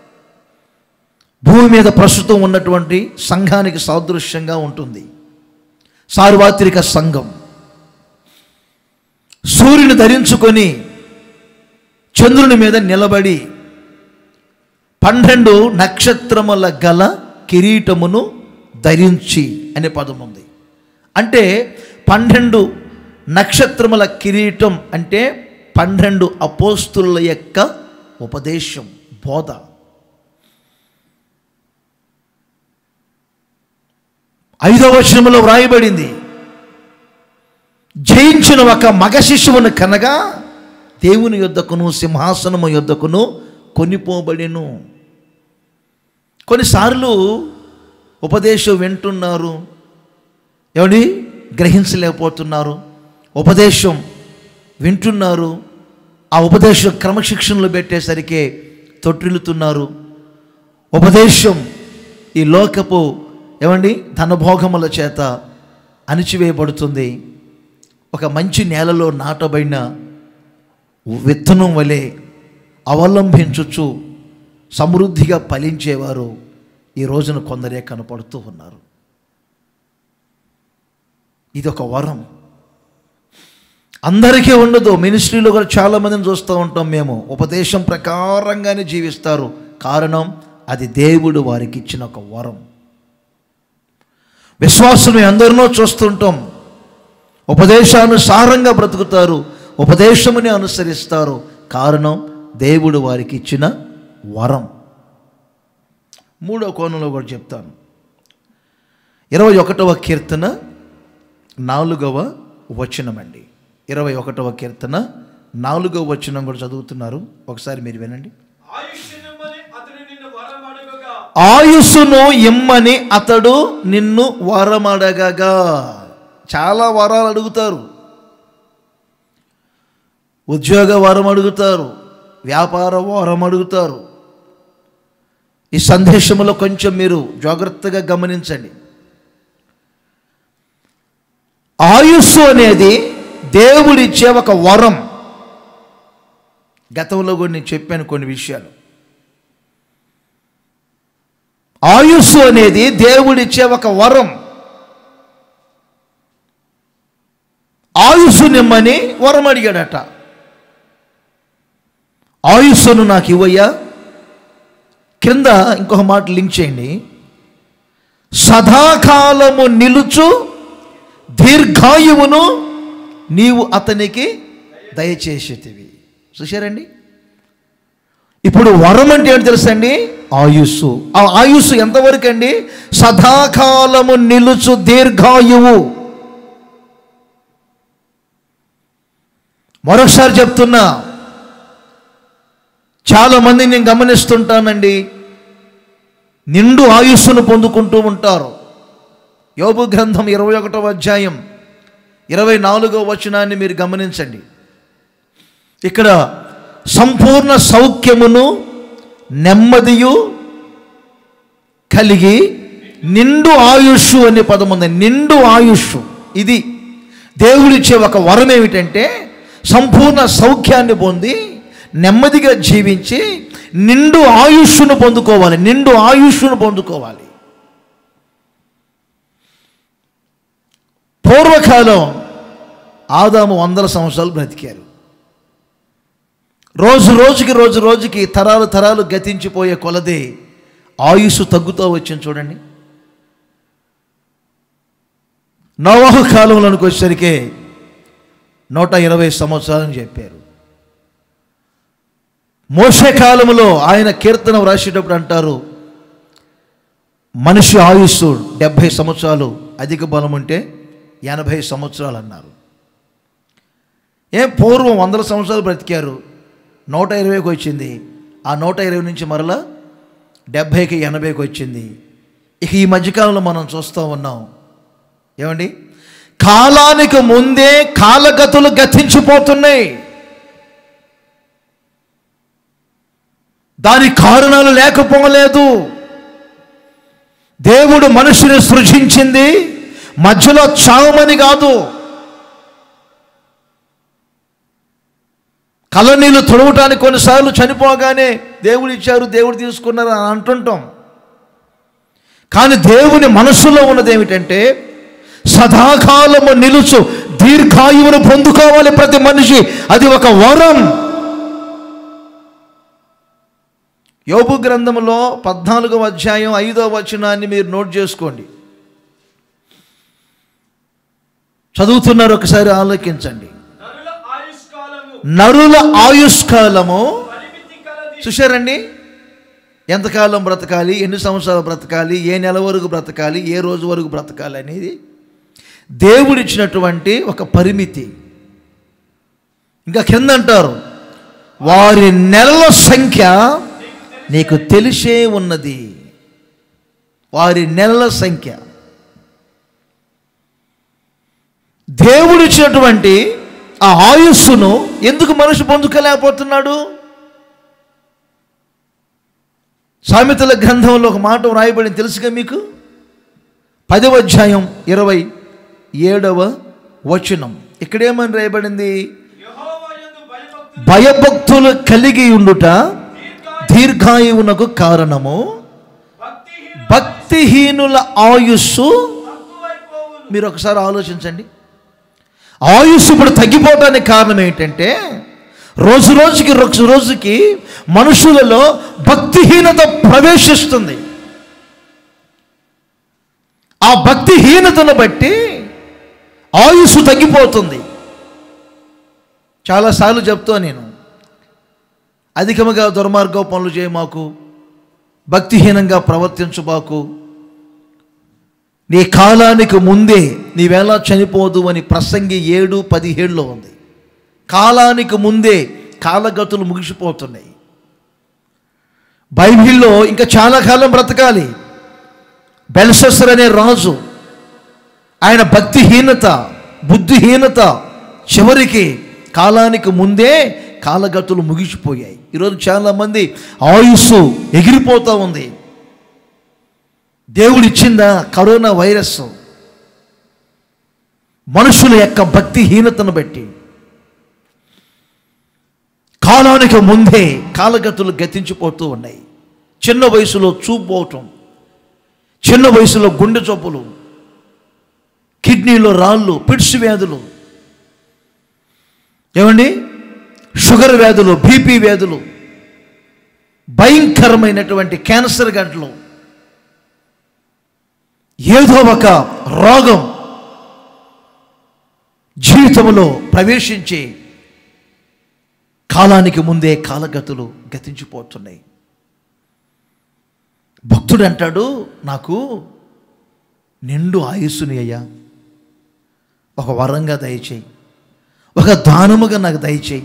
A: భూమి మీద ప్రస్తుతం ఉన్నటువంటి సంఘానికి సాదృశ్యంగా ఉంటుంది సార్వత్రిక సంఘం సూర్యుని ధరించుకొని చంద్రుని మీద నిలబడి పన్నెండు నక్షత్రముల గల కిరీటమును ధరించి అనే పదం ఉంది అంటే పన్నెండు నక్షత్రముల కిరీటం అంటే పన్నెండు అపోస్తుల యొక్క ఉపదేశం బోధ ఐదవ వచనములో వ్రాయబడింది జయించిన ఒక మగ శిశువును కనగా దేవుని యొద్దకును సింహాసనము యొద్దకును కొనిపోబడెను కొన్నిసార్లు ఉపదేశం వింటున్నారు ఏమండి గ్రహించలేకపోతున్నారు ఉపదేశం వింటున్నారు ఆ ఉపదేశం క్రమశిక్షణలు పెట్టేసరికి తొట్టిల్లుతున్నారు ఉపదేశం ఈ లోకపు ఏమండి ధనభోగముల చేత అణిచివేయబడుతుంది ఒక మంచి నేలలో నాటబడిన విత్తనం వలె అవలంబించుచు సమృద్ధిగా ఫలించేవారు ఈ రోజున కొందరే కనపడుతూ ఉన్నారు ఇది ఒక వరం అందరికీ ఉండదు మినిస్ట్రీలో కూడా చాలామందిని చూస్తూ ఉంటాం మేము ఉపదేశం ప్రకారంగానే జీవిస్తారు కారణం అది దేవుడు వారికి ఇచ్చిన ఒక వరం విశ్వాసం అందరినో చూస్తుంటాం ఉపదేశానుసారంగా బ్రతుకుతారు ఉపదేశముని అనుసరిస్తారు కారణం దేవుడు వారికి ఇచ్చిన వరం మూడో కోణంలో కూడా చెప్తాను ఇరవై ఒకటవ కీర్తన నాలుగవ వచనమండి ఇరవై ఒకటవ కీర్తన నాలుగవ వచనం కూడా చదువుతున్నారు ఒకసారి మీరు వినండి
B: ఆయుష్యమని అతడు నిన్ను వరం అడుగగా
A: ఆయుస్సును ఇమ్మని అతడు నిన్ను వరమడగగా చాలా వరాలు అడుగుతారు ఉద్యోగ వరం అడుగుతారు వ్యాపార వరం అడుగుతారు ఈ సందేశంలో కొంచెం మీరు జాగ్రత్తగా గమనించండి ఆయుస్సు అనేది దేవుడిచ్చే ఒక వరం గతంలో కూడా నేను చెప్పాను కొన్ని విషయాలు ఆయుస్సు అనేది దేవుడిచ్చే ఒక వరం ఆయుస్సు నిమ్మని వరం అడిగాడట ఆయుస్సును నాకు ఇవ్వయ్యా కింద ఇంకొక మాట లింక్ చేయండి సదాకాలము నిలుచు దీర్ఘాయువును నీవు అతనికి దయచేసేటివి చూశారండి ఇప్పుడు వరం అంటే ఏంటి తెలుసండి ఆయుస్సు ఆ ఆయుస్సు ఎంతవరకు అండి సదాకాలము నిలుచు దీర్ఘాయువు మరొకసారి చెప్తున్నా చాలా మంది నేను గమనిస్తుంటానండి నిండు ఆయుస్సును పొందుకుంటూ ఉంటారు యోబు గ్రంథం ఇరవై ఒకటవ అధ్యాయం ఇరవై నాలుగవ వచనాన్ని మీరు గమనించండి ఇక్కడ సంపూర్ణ సౌఖ్యమును నెమ్మదియు కలిగి నిండు ఆయుష్ అనే పదం ఉంది నిండు ఆయుష్ ఇది దేవుడిచ్చే ఒక వరం ఏమిటంటే సంపూర్ణ సౌఖ్యాన్ని పొంది నెమ్మదిగా జీవించి నిండు ఆయుష్ను పొందుకోవాలి నిండు ఆయుష్ను పొందుకోవాలి కాలం ఆదాము వందల సంవత్సరాలు బ్రతికారు రోజు రోజుకి రోజు రోజుకి తరాలు తరాలు గతించిపోయే కొలదే ఆయుస్సు తగ్గుతూ వచ్చింది చూడండి నోవాహు కాలంలోనికి వచ్చేసరికి నూట ఇరవై సంవత్సరాలని చెప్పారు మోసే కాలంలో ఆయన కీర్తన వ్రాసేటప్పుడు అంటారు మనిషి ఆయుస్సు డెబ్భై సంవత్సరాలు అధిక బలం ఉంటే ఎనభై సంవత్సరాలు అన్నారు ఏం పూర్వం వందల సంవత్సరాలు బ్రతికారు నూట ఇరవైకి వచ్చింది ఆ నూట ఇరవై నుంచి మరలా డెబ్భైకి ఎనభైకి వచ్చింది ఇక ఈ మధ్యకాలంలో మనం చూస్తూ ఉన్నాం ఏమండి కాలానికి ముందే కాలగతులు గతించిపోతున్నాయి దాని కారణాలు లేకపోలేదు దేవుడు మనుషుని సృజించింది మధ్యలో చావమని కాదు కళ్ళనీళ్ళు తొడవటానికి కొన్నిసార్లు చనిపోగానే దేవుడు ఇచ్చారు దేవుడు తీసుకున్నారు అని అంటుంటాం కానీ దేవుని మనస్సులో ఉన్నది ఏమిటంటే సదాకాలము నిలుచు దీర్ఘాయువును పొందుకోవాలి ప్రతి మనిషి అది ఒక వరం యోబు గ్రంథంలో పద్నాలుగవ అధ్యాయం ఐదవ వచనాన్ని మీరు నోట్ చేసుకోండి చదువుతున్నారు ఒకసారి ఆలోకించండి
B: నరుల ఆయుష్కాలము
A: నరుల ఆయుష్కాలము
B: పరిమితి కలది
A: చూశారండి ఎంతకాలం బ్రతకాలి ఎన్ని సంవత్సరాలు బ్రతకాలి ఏ నెల వరకు బ్రతకాలి ఏ రోజు వరకు బ్రతకాలి అనేది దేవుడిచ్చినటువంటి ఒక పరిమితి ఇంకా కింద అంటారు వారి నెలల సంఖ్య నీకు తెలిసే ఉన్నది వారి నెలల సంఖ్య దేవుడిచ్చినటువంటి ఆ ఆయుస్సును ఎందుకు మనిషి పొందుకోలేకపోతున్నాడు సామెతల గ్రంథంలో ఒక మాట వ్రాయబడింది తెలుసుగా మీకు పదవ అధ్యాయం ఇరవై ఏడవ వచనం ఇక్కడేమని రాయబడింది
B: యెహోవా యందు భయభక్తులు
A: భయభక్తులు కలిగి ఉండుట
B: దీర్ఘాయు
A: దీర్ఘాయువునకు కారణము
B: భక్తిహీన
A: భక్తిహీనుల ఆయుస్సు
B: తక్కువైపోవును
A: మీరు ఒకసారి ఆలోచించండి ఆయుస్సు ఇప్పుడు తగ్గిపోవడానికి కారణం ఏంటంటే రోజు రోజుకి రోజు రోజుకి మనుషులలో భక్తిహీనత ప్రవేశిస్తుంది ఆ భక్తిహీనతను బట్టి ఆయుస్సు తగ్గిపోతుంది చాలాసార్లు చెప్తా నేను అధికముగా దుర్మార్గ పనులు చేయమాకు భక్తిహీనంగా ప్రవర్తించబాకు నీ కాలానికి ముందే నీవెలా చనిపోదు అని ప్రసంగి ఏడు పదిహేడులో ఉంది కాలానికి ముందే కాలగతులు ముగిసిపోతున్నాయి బైబిల్లో ఇంకా చాలా కాలం బ్రతకాలి బెల్సెసర్ అనే రాజు ఆయన భక్తిహీనత బుద్ధిహీనత చివరికి కాలానికి ముందే కాలగతులు ముగిసిపోయాయి ఈరోజు చాలామంది ఆయుస్సు ఎగిరిపోతూ ఉంది దేవుడు ఇచ్చిందా కరోనా వైరస్ మనుషుల యొక్క భక్తిహీనతను బట్టి కాలానికి ముందే కాలగతులు గతించిపోతూ ఉన్నాయి చిన్న వయసులో చూపుపోవటం చిన్న వయసులో గుండె జబ్బులు కిడ్నీలో రాళ్ళు పిడ్స్ వ్యాధులు ఏమండి షుగర్ వ్యాధులు బీపీ వ్యాధులు భయంకరమైనటువంటి క్యాన్సర్ గంటలు ఏదో ఒక రోగం జీవితంలో ప్రవేశించి కాలానికి ముందే కాలగతులు గతించిపోతున్నాయి భక్తుడు అంటాడు నాకు నిండు ఆయుస్సుని అయ్యా ఒక వరంగా దయచేయి ఒక దానముగా నాకు దయచేయి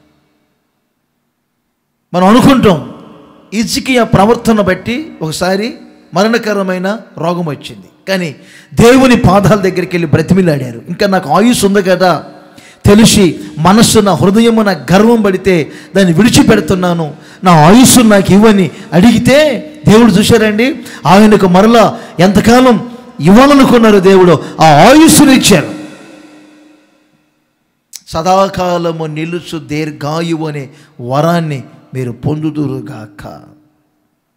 A: మనం అనుకుంటాం ఇజికియ ప్రవర్తన బట్టి ఒకసారి మరణకరమైన రోగం వచ్చింది కానీ దేవుని పాదాల దగ్గరికి వెళ్ళి బ్రతిమిలాడారు ఇంకా నాకు ఆయుస్ ఉంది కదా తెలిసి మనస్సు నా హృదయము నా గర్వం పడితే దాన్ని విడిచిపెడుతున్నాను నా ఆయుస్సు నాకు ఇవ్వని అడిగితే దేవుడు చూశారండి ఆయనకు మరలా ఎంతకాలం ఇవ్వాలనుకున్నారు దేవుడు ఆ ఆయుస్సును ఇచ్చారు సదాకాలము నిలుచు దీర్ఘాయువు అనే వరాన్ని మీరు పొందుదురుగాక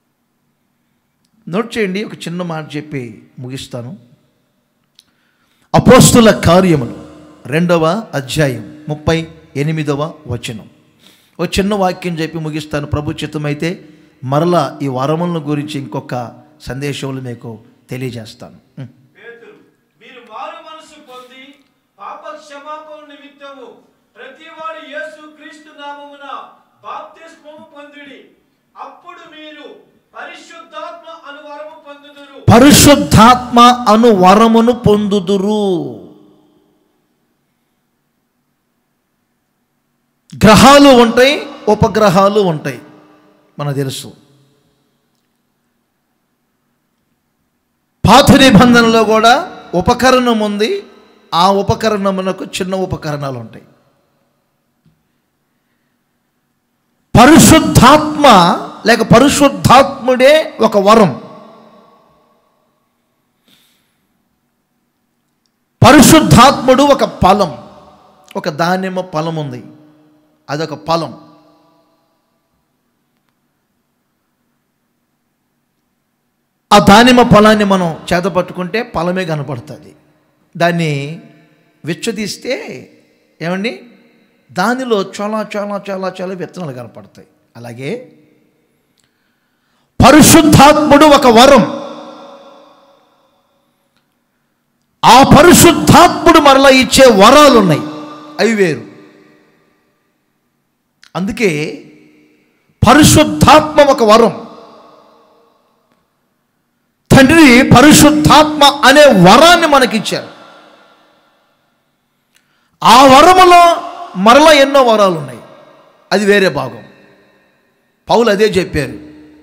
A: నోట్ చేయండి ఒక చిన్న మాట చెప్పి ముగిస్తాను అపోస్తుల కార్యములు రెండవ అధ్యాయం ముప్పై ఎనిమిదవ వచనం ఒక చిన్న వాక్యం చెప్పి ముగిస్తాను ప్రభు చిత్తమైతే మరలా ఈ వరములను గురించి ఇంకొక సందేశంలో మీకు తెలియజేస్తాను ఉం.
B: పేతురు మీరు మారు మనసు పొంది పాప క్షమాపణ నిమిత్తము ప్రతివాడు యేసు క్రీస్తు నామమున బాప్తిస్మము పొందుడి అప్పుడు మీరు పరిశుద్ధాత్మ అను వరము పొందుదురు
A: పరిశుద్ధాత్మ అను వరమును పొందుదురు గ్రహాలు ఉంటాయి ఉపగ్రహాలు ఉంటాయి మనకు తెలుసు పాత నిబంధనలో కూడా ఉపకరణం ఉంది ఆ ఉపకరణమునకు చిన్న ఉపకరణాలు ఉంటాయి పరిశుద్ధాత్మ లేక పరిశుద్ధాత్ముడే ఒక వరం పరిశుద్ధాత్ముడు ఒక ఫలం ఒక దానిమ్మ ఫలం ఉంది అదొక ఫలం ఆ దానిమ్మ ఫలాన్ని మనం చేత పట్టుకుంటే ఫలమే కనపడుతుంది దాన్ని విచ్చదీస్తే ఏమండి దానిలో చాలా చాలా చాలా చాలా విత్తనాలు కనపడతాయి అలాగే పరిశుద్ధాత్ముడు ఒక వరం ఆ పరిశుద్ధాత్ముడు మరలా ఇచ్చే వరాలు ఉన్నాయి అవి వేరు అందుకే పరిశుద్ధాత్మ ఒక వరం తండ్రి పరిశుద్ధాత్మ అనే వరాన్ని మనకిచ్చారు ఆ వరములో మరలా ఎన్నో వరాలు ఉన్నాయి అది వేరే భాగం పౌలు అదే చెప్పారు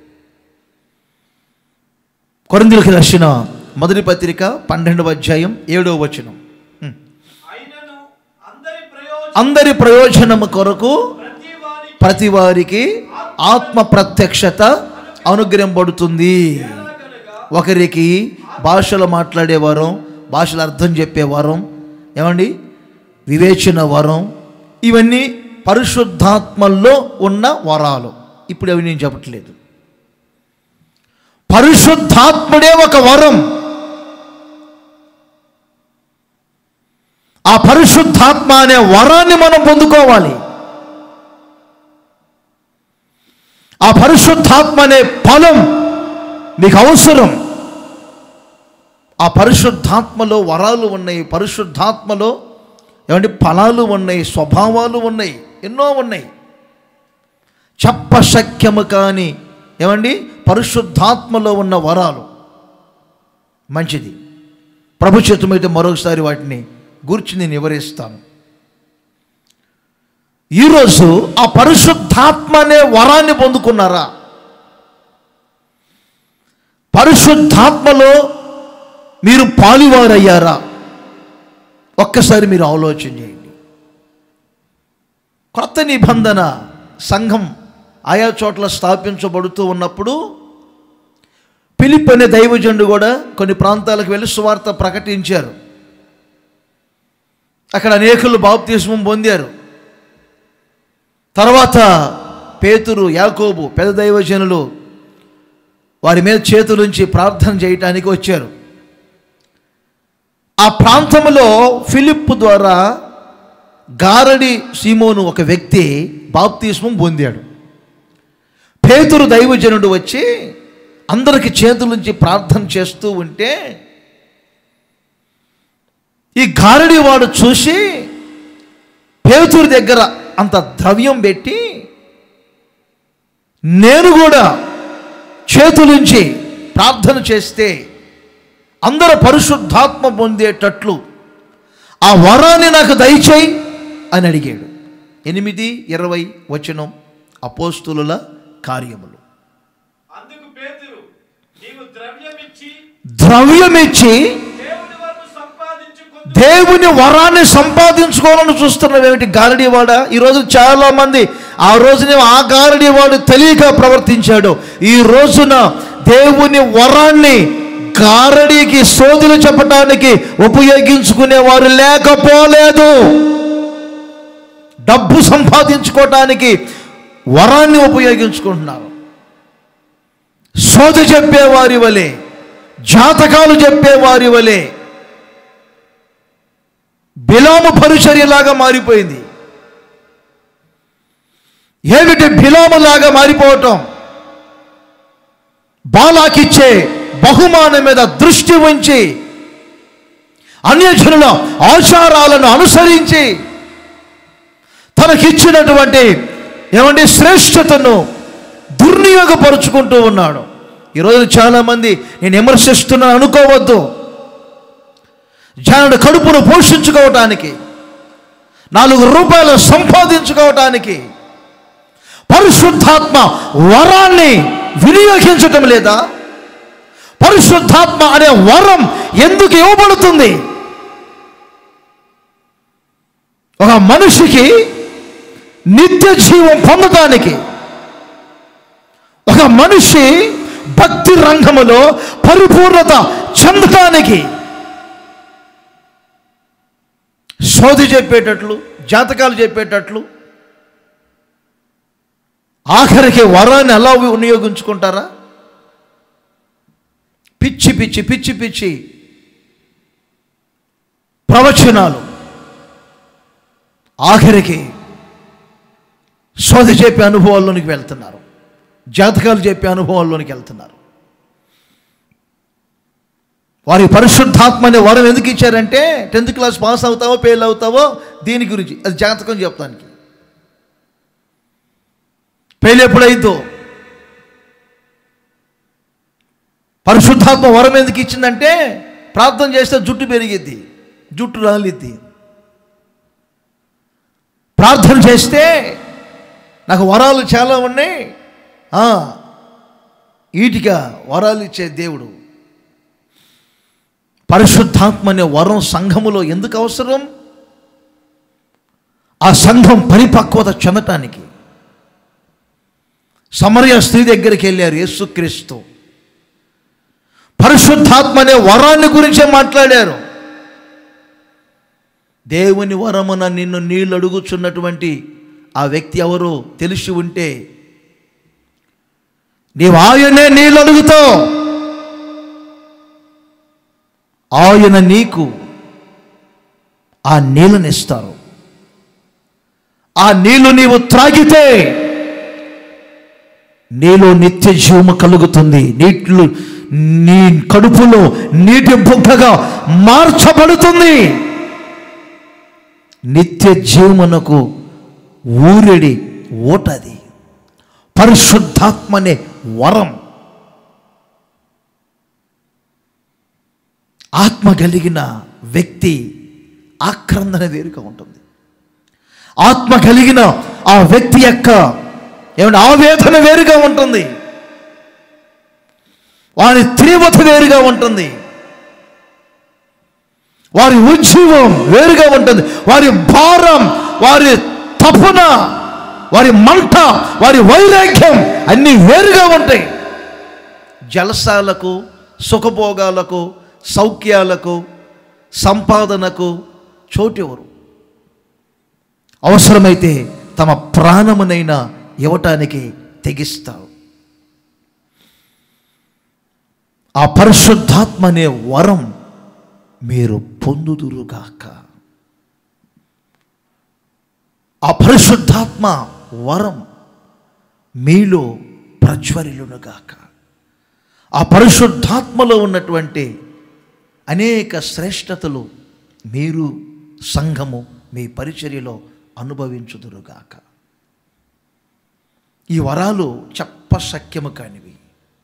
A: కొరిందులకు రాసిన మొదటి పత్రిక పన్నెండవ అధ్యాయం ఏడవ వచనం హ్మ్.
B: అయినను అందరి ప్రయోజనం
A: అందరి ప్రయోజనము కొరకు
B: ప్రతి వారికి
A: ప్రతి వారికి ఆత్మ ప్రత్యక్షత అనుగ్రహింపబడుతుంది
B: కనుక
A: ఒకరికి భాషలు మాట్లాడేవారం భాషలు అర్థం చెప్పేవారం ఏమండి వివేచన వరం ఇవన్నీ పరిశుద్ధాత్మల్లో ఉన్న వరాలు ఇప్పుడు అవి నేను చెప్పట్లేదు పరిశుద్ధాత్ముడే ఒక వరం ఆ పరిశుద్ధాత్మ అనే వరాన్ని మనం పొందుకోవాలి ఆ పరిశుద్ధాత్మ అనే ఫలం మీకు అవసరం ఆ పరిశుద్ధాత్మలో వరాలు ఉన్నాయి పరిశుద్ధాత్మలో ఏమంటే ఫలాలు ఉన్నాయి స్వభావాలు ఉన్నాయి ఎన్నో ఉన్నాయి చెప్పశక్యము కాని ఏమండి పరిశుద్ధాత్మలో ఉన్న వరాలు మంచిది ప్రభు చేతమైతే మరొకసారి వాటిని గురించి నేను వివరిస్తాను ఈరోజు ఆ పరిశుద్ధాత్మ అనే వరాన్ని పొందుకున్నారా పరిశుద్ధాత్మలో మీరు పాలువారయ్యారా ఒక్కసారి మీరు ఆలోచన చేయండి కొత్త నిబంధన సంఘం ఆయా చోట్ల స్థాపించబడుతూ ఉన్నప్పుడు పిలిప్ అనే దైవజనుడు కూడా కొన్ని ప్రాంతాలకు వెళ్ళి సువార్త ప్రకటించారు అక్కడ అనేకులు బాప్తిస్మం పొందారు తర్వాత పేతురు యాకోబు పెద్ద దైవజనులు వారి మీద చేతులుంచి ప్రార్థన చేయటానికి వచ్చారు ఆ ప్రాంతంలో ఫిలిప్ ద్వారా గారడి సీమోను ఒక వ్యక్తి బాప్తిస్మం పొందాడు పేతురు దైవజనుడు వచ్చి అందరికి చేతులుంచి ప్రార్థన చేస్తూ ఉంటే ఈ గారడి వాడు చూసి పేతురు దగ్గర అంత ద్రవ్యం పెట్టి నేను కూడా చేతులుంచి ప్రార్థన చేస్తే అందరు పరిశుద్ధాత్మ పొందేటట్లు ఆ వరాన్ని నాకు దయచేయి అని అడిగాడు ఎనిమిది ఇరవై వచనం అపోస్తుల కార్యములు
B: అందుకు పేతురు నీవు ద్రవ్యమిచ్చి
A: ద్రవ్యమిచ్చి
B: దేవుని వరకు సంపాదించుకుందు
A: దేవుని వరాన్ని సంపాదించుకోవాలని చూస్తున్నవేమిటి గారడీవాడ ఈరోజు చాలా మంది ఆ రోజునే ఆ గారడీవాడు తెలియక ప్రవర్తించాడు ఈ రోజున దేవుని వరాన్ని గారడీకి సోదులు చెప్పడానికి ఉపయోగించుకునేవారు లేకపోలేదు డబ్బు సంపాదించుకోవటానికి వరాన్ని ఉపయోగించుకుంటున్నారు సోది చెప్పేవారి వలె జాతకాలు చెప్పేవారి వలె బిలాము పరిచర్యలాగా మారిపోయింది ఏమిటి బిలాములాగా మారిపోవటం బాలాకిచ్చే బహుమానం మీద దృష్టి ఉంచి అన్యజనుల ఆచారాలను అనుసరించి తనకిచ్చినటువంటి ఏమంటే శ్రేష్టతను దుర్నియోగపరుచుకుంటూ ఉన్నాడు ఈరోజు చాలామంది నేను విమర్శిస్తున్నాను అనుకోవద్దు జనుడు కడుపును పోషించుకోవటానికి నాలుగు రూపాయలు సంపాదించుకోవటానికి పరిశుద్ధాత్మ వరాన్ని వినియోగించటం లేదా పరిశుద్ధాత్మ అనే వరం ఎందుకు ఇవ్వబడుతుంది ఒక మనిషికి నిత్య జీవం పొందటానికి ఒక మనిషి భక్తి రంగములో పరిపూర్ణత చెందటానికి సోది చెప్పేటట్లు జాతకాలు చెప్పేటట్లు ఆఖరికి వరాన్ని ఎలా వినియోగించుకుంటారా పిచ్చి పిచ్చి పిచ్చి పిచ్చి ప్రవచనాలు ఆఖరికి సోది చెప్పే అనుభవాల్లోనికి వెళ్తున్నారు జాతకాలు చెప్పే అనుభవాల్లోనికి వెళ్తున్నారు వారి పరిశుద్ధాత్మ అనే వరం ఎందుకు ఇచ్చారంటే టెన్త్ క్లాస్ పాస్ అవుతావో ఫెయిల్ అవుతావో దీని గురించి అది జాతకం చెప్తానికి ఫెయిల్ ఎప్పుడైతో పరిశుద్ధాత్మ వరం ఎందుకు ఇచ్చిందంటే ప్రార్థన చేస్తే జుట్టు పెరిగిద్ది జుట్టు రాలిద్ది ప్రార్థన చేస్తే నాకు వరాలు చాలా ఉన్నాయి ఆ, ఈటిగా వరాలు ఇచ్చే దేవుడు పరిశుద్ధాత్మ అనే వరం సంఘములో ఎందుకు అవసరం ఆ సంఘం పరిపక్వత చెందటానికి సమరయ స్త్రీ దగ్గరికి వెళ్ళారు యేసుక్రీస్తు పరిశుద్ధాత్మ అనే వరాన్ని గురించే మాట్లాడారు దేవుని వరమున నిన్ను నీళ్ళు అడుగుచున్నటువంటి ఆ వ్యక్తి ఎవరో తెలిసి ఉంటే నీవు ఆయనే నీళ్ళు అడుగుతావు ఆయన నీకు ఆ నీళ్ళనిస్తారు ఆ నీళ్లు నీవు త్రాగితే నీలో నిత్య జీవము కలుగుతుంది నీటిలో నీ కడుపులో నీటి బుగ్గగా మార్చబడుతుంది నిత్య జీవమునకు ఊరెడి ఓటది పరిశుద్ధాత్మనే వరం ఆత్మ కలిగిన వ్యక్తి ఆక్రందన వేరుగా ఉంటుంది ఆత్మ కలిగిన ఆ వ్యక్తి యొక్క ఏమంటే ఆవేదన వేరుగా ఉంటుంది వారి తీవ్రత వేరుగా ఉంటుంది వారి ఉజ్జీవం వేరుగా ఉంటుంది వారి భారం వారి తపన వారి మంట వారి వైరాగ్యం అన్నీ వేరుగా ఉంటాయి జలసాలకు సుఖభోగాలకు సౌఖ్యాలకు సంపాదనకు చోటెవరు అవసరమైతే తమ ప్రాణమునైనా ఇవ్వటానికి తెగిస్తారు ఆ పరిశుద్ధాత్మ అనే వరం మీరు పొందుదురుగాక ఆ పరిశుద్ధాత్మ వరం మీలో ప్రజ్వరిలునుగాక ఆ పరిశుద్ధాత్మలో ఉన్నటువంటి అనేక శ్రేష్టతలు మీరు సంఘము మీ పరిచర్యలో అనుభవించుదురుగాక ఈ వరాలు చెప్పశక్యము కానివి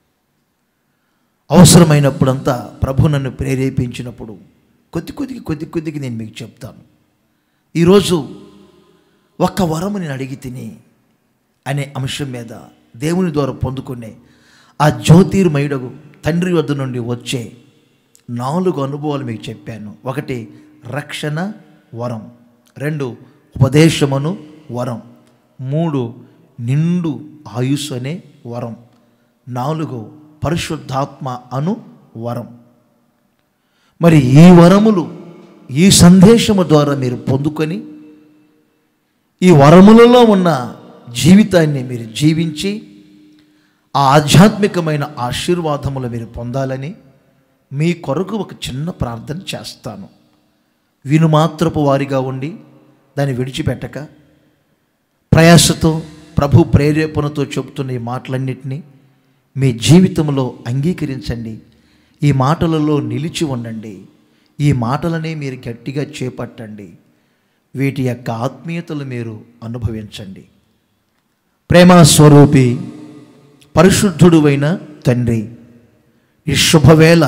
A: అవసరమైనప్పుడంతా ప్రభు నన్ను ప్రేరేపించినప్పుడు కొద్ది కొద్దికి కొద్ది కొద్దికి నేను మీకు చెప్తాను ఈరోజు ఒక్క వరము నేను అడిగి తిని అనే అంశం మీద దేవుని ద్వారా పొందుకునే ఆ జ్యోతిర్మయుడగు తండ్రి వద్ద నుండి వచ్చే నాలుగు అనుభవాలు మీకు చెప్పాను ఒకటి రక్షణ వరం రెండు ఉపదేశమును వరం మూడు నిండు ఆయుష్ అనే వరం నాలుగు పరిశుద్ధాత్మ అను వరం మరి ఈ వరములు ఈ సందేశము ద్వారా మీరు పొందుకొని ఈ వరములలో ఉన్న జీవితాన్ని మీరు జీవించి ఆ ఆధ్యాత్మికమైన ఆశీర్వాదములు మీరు పొందాలని మీ కొరకు ఒక చిన్న ప్రార్థన చేస్తాను వినుమాత్రపు వారిగా ఉండి దాన్ని విడిచిపెట్టక ప్రయాసతో ప్రభు ప్రేరేపణతో చెబుతున్న ఈ మాటలన్నింటినీ మీ జీవితంలో అంగీకరించండి ఈ మాటలలో నిలిచి ఉండండి ఈ మాటలనే మీరు గట్టిగా చేపట్టండి వీటి యొక్క ఆత్మీయతలు మీరు అనుభవించండి ప్రేమ స్వరూపి పరిశుద్ధుడువైన తండ్రి ఈ శుభవేళ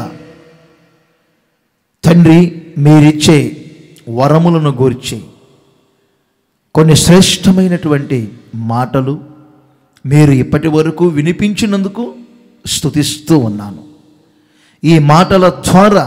A: తండ్రి మీరిచ్చే వరములను గూర్చి కొన్ని శ్రేష్టమైనటువంటి మాటలు మీరు ఇప్పటి వరకు వినిపించినందుకు స్తుతిస్తూ ఉన్నాను ఈ మాటల ద్వారా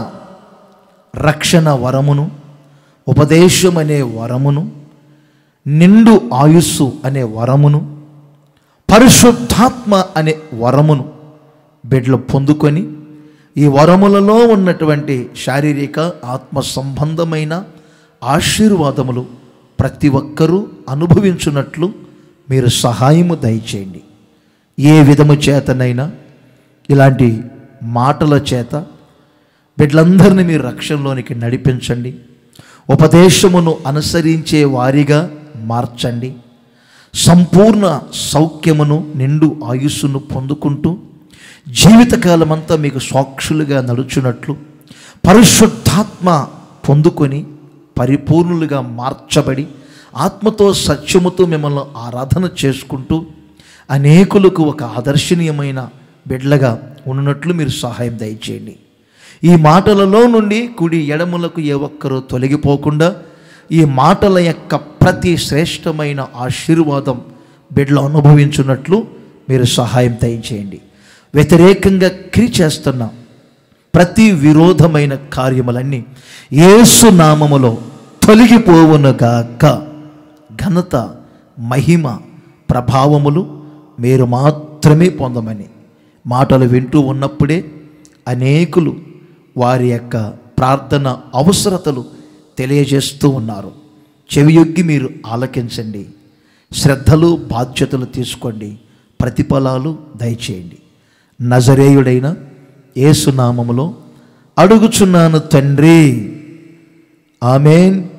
A: రక్షణ వరమును ఉపదేశం అనే వరమును నిండు ఆయుస్సు అనే వరమును పరిశుద్ధాత్మ అనే వరమును బిడ్డలు పొందుకొని ఈ వరములలో ఉన్నటువంటి శారీరక ఆత్మ సంబంధమైన ఆశీర్వాదములు ప్రతి ఒక్కరూ అనుభవించున్నట్లు మీరు సహాయము దయచేయండి ఏ విధము చేతనైనా ఇలాంటి మాటల చేత బిడ్డలందరినీ మీరు రక్షణలోనికి నడిపించండి ఉపదేశమును అనుసరించే వారిగా మార్చండి సంపూర్ణ సౌఖ్యమును నిండు ఆయుస్సును పొందుకుంటూ జీవితకాలమంతా మీకు సాక్షులుగా నడుచున్నట్లు పరిశుద్ధాత్మ పొందుకొని పరిపూర్ణులుగా మార్చబడి ఆత్మతో సత్యముతో మిమ్మల్ని ఆరాధన చేసుకుంటూ అనేకులకు ఒక ఆదర్శనీయమైన బిడ్డలుగా ఉన్నట్లు మీరు సహాయం దయచేయండి ఈ మాటలలో నుండి కుడి ఎడములకు ఏ ఒక్కరూ తొలగిపోకుండా ఈ మాటల యొక్క ప్రతి శ్రేష్టమైన ఆశీర్వాదం బిడ్డలు అనుభవించున్నట్లు మీరు సహాయం దయచేయండి వ్యతిరేకంగా క్రి చేస్తున్న ప్రతి విరోధమైన కార్యములన్నీ యేసు నామములో తొలగిపోవునుగాక ఘనత మహిమ ప్రభావములు మీరు మాత్రమే పొందమని మాటలు వింటూ ఉన్నప్పుడే అనేకులు వారి యొక్క ప్రార్థన అవసరతలు తెలియజేస్తూ ఉన్నారు చెవియొగ్గి మీరు ఆలకించండి శ్రద్ధలు బాధ్యతలు తీసుకోండి ప్రతిఫలాలు దయచేయండి నజరేయుడైన యేసునామములో అడుగుచున్నాను తండ్రి ఆమెన్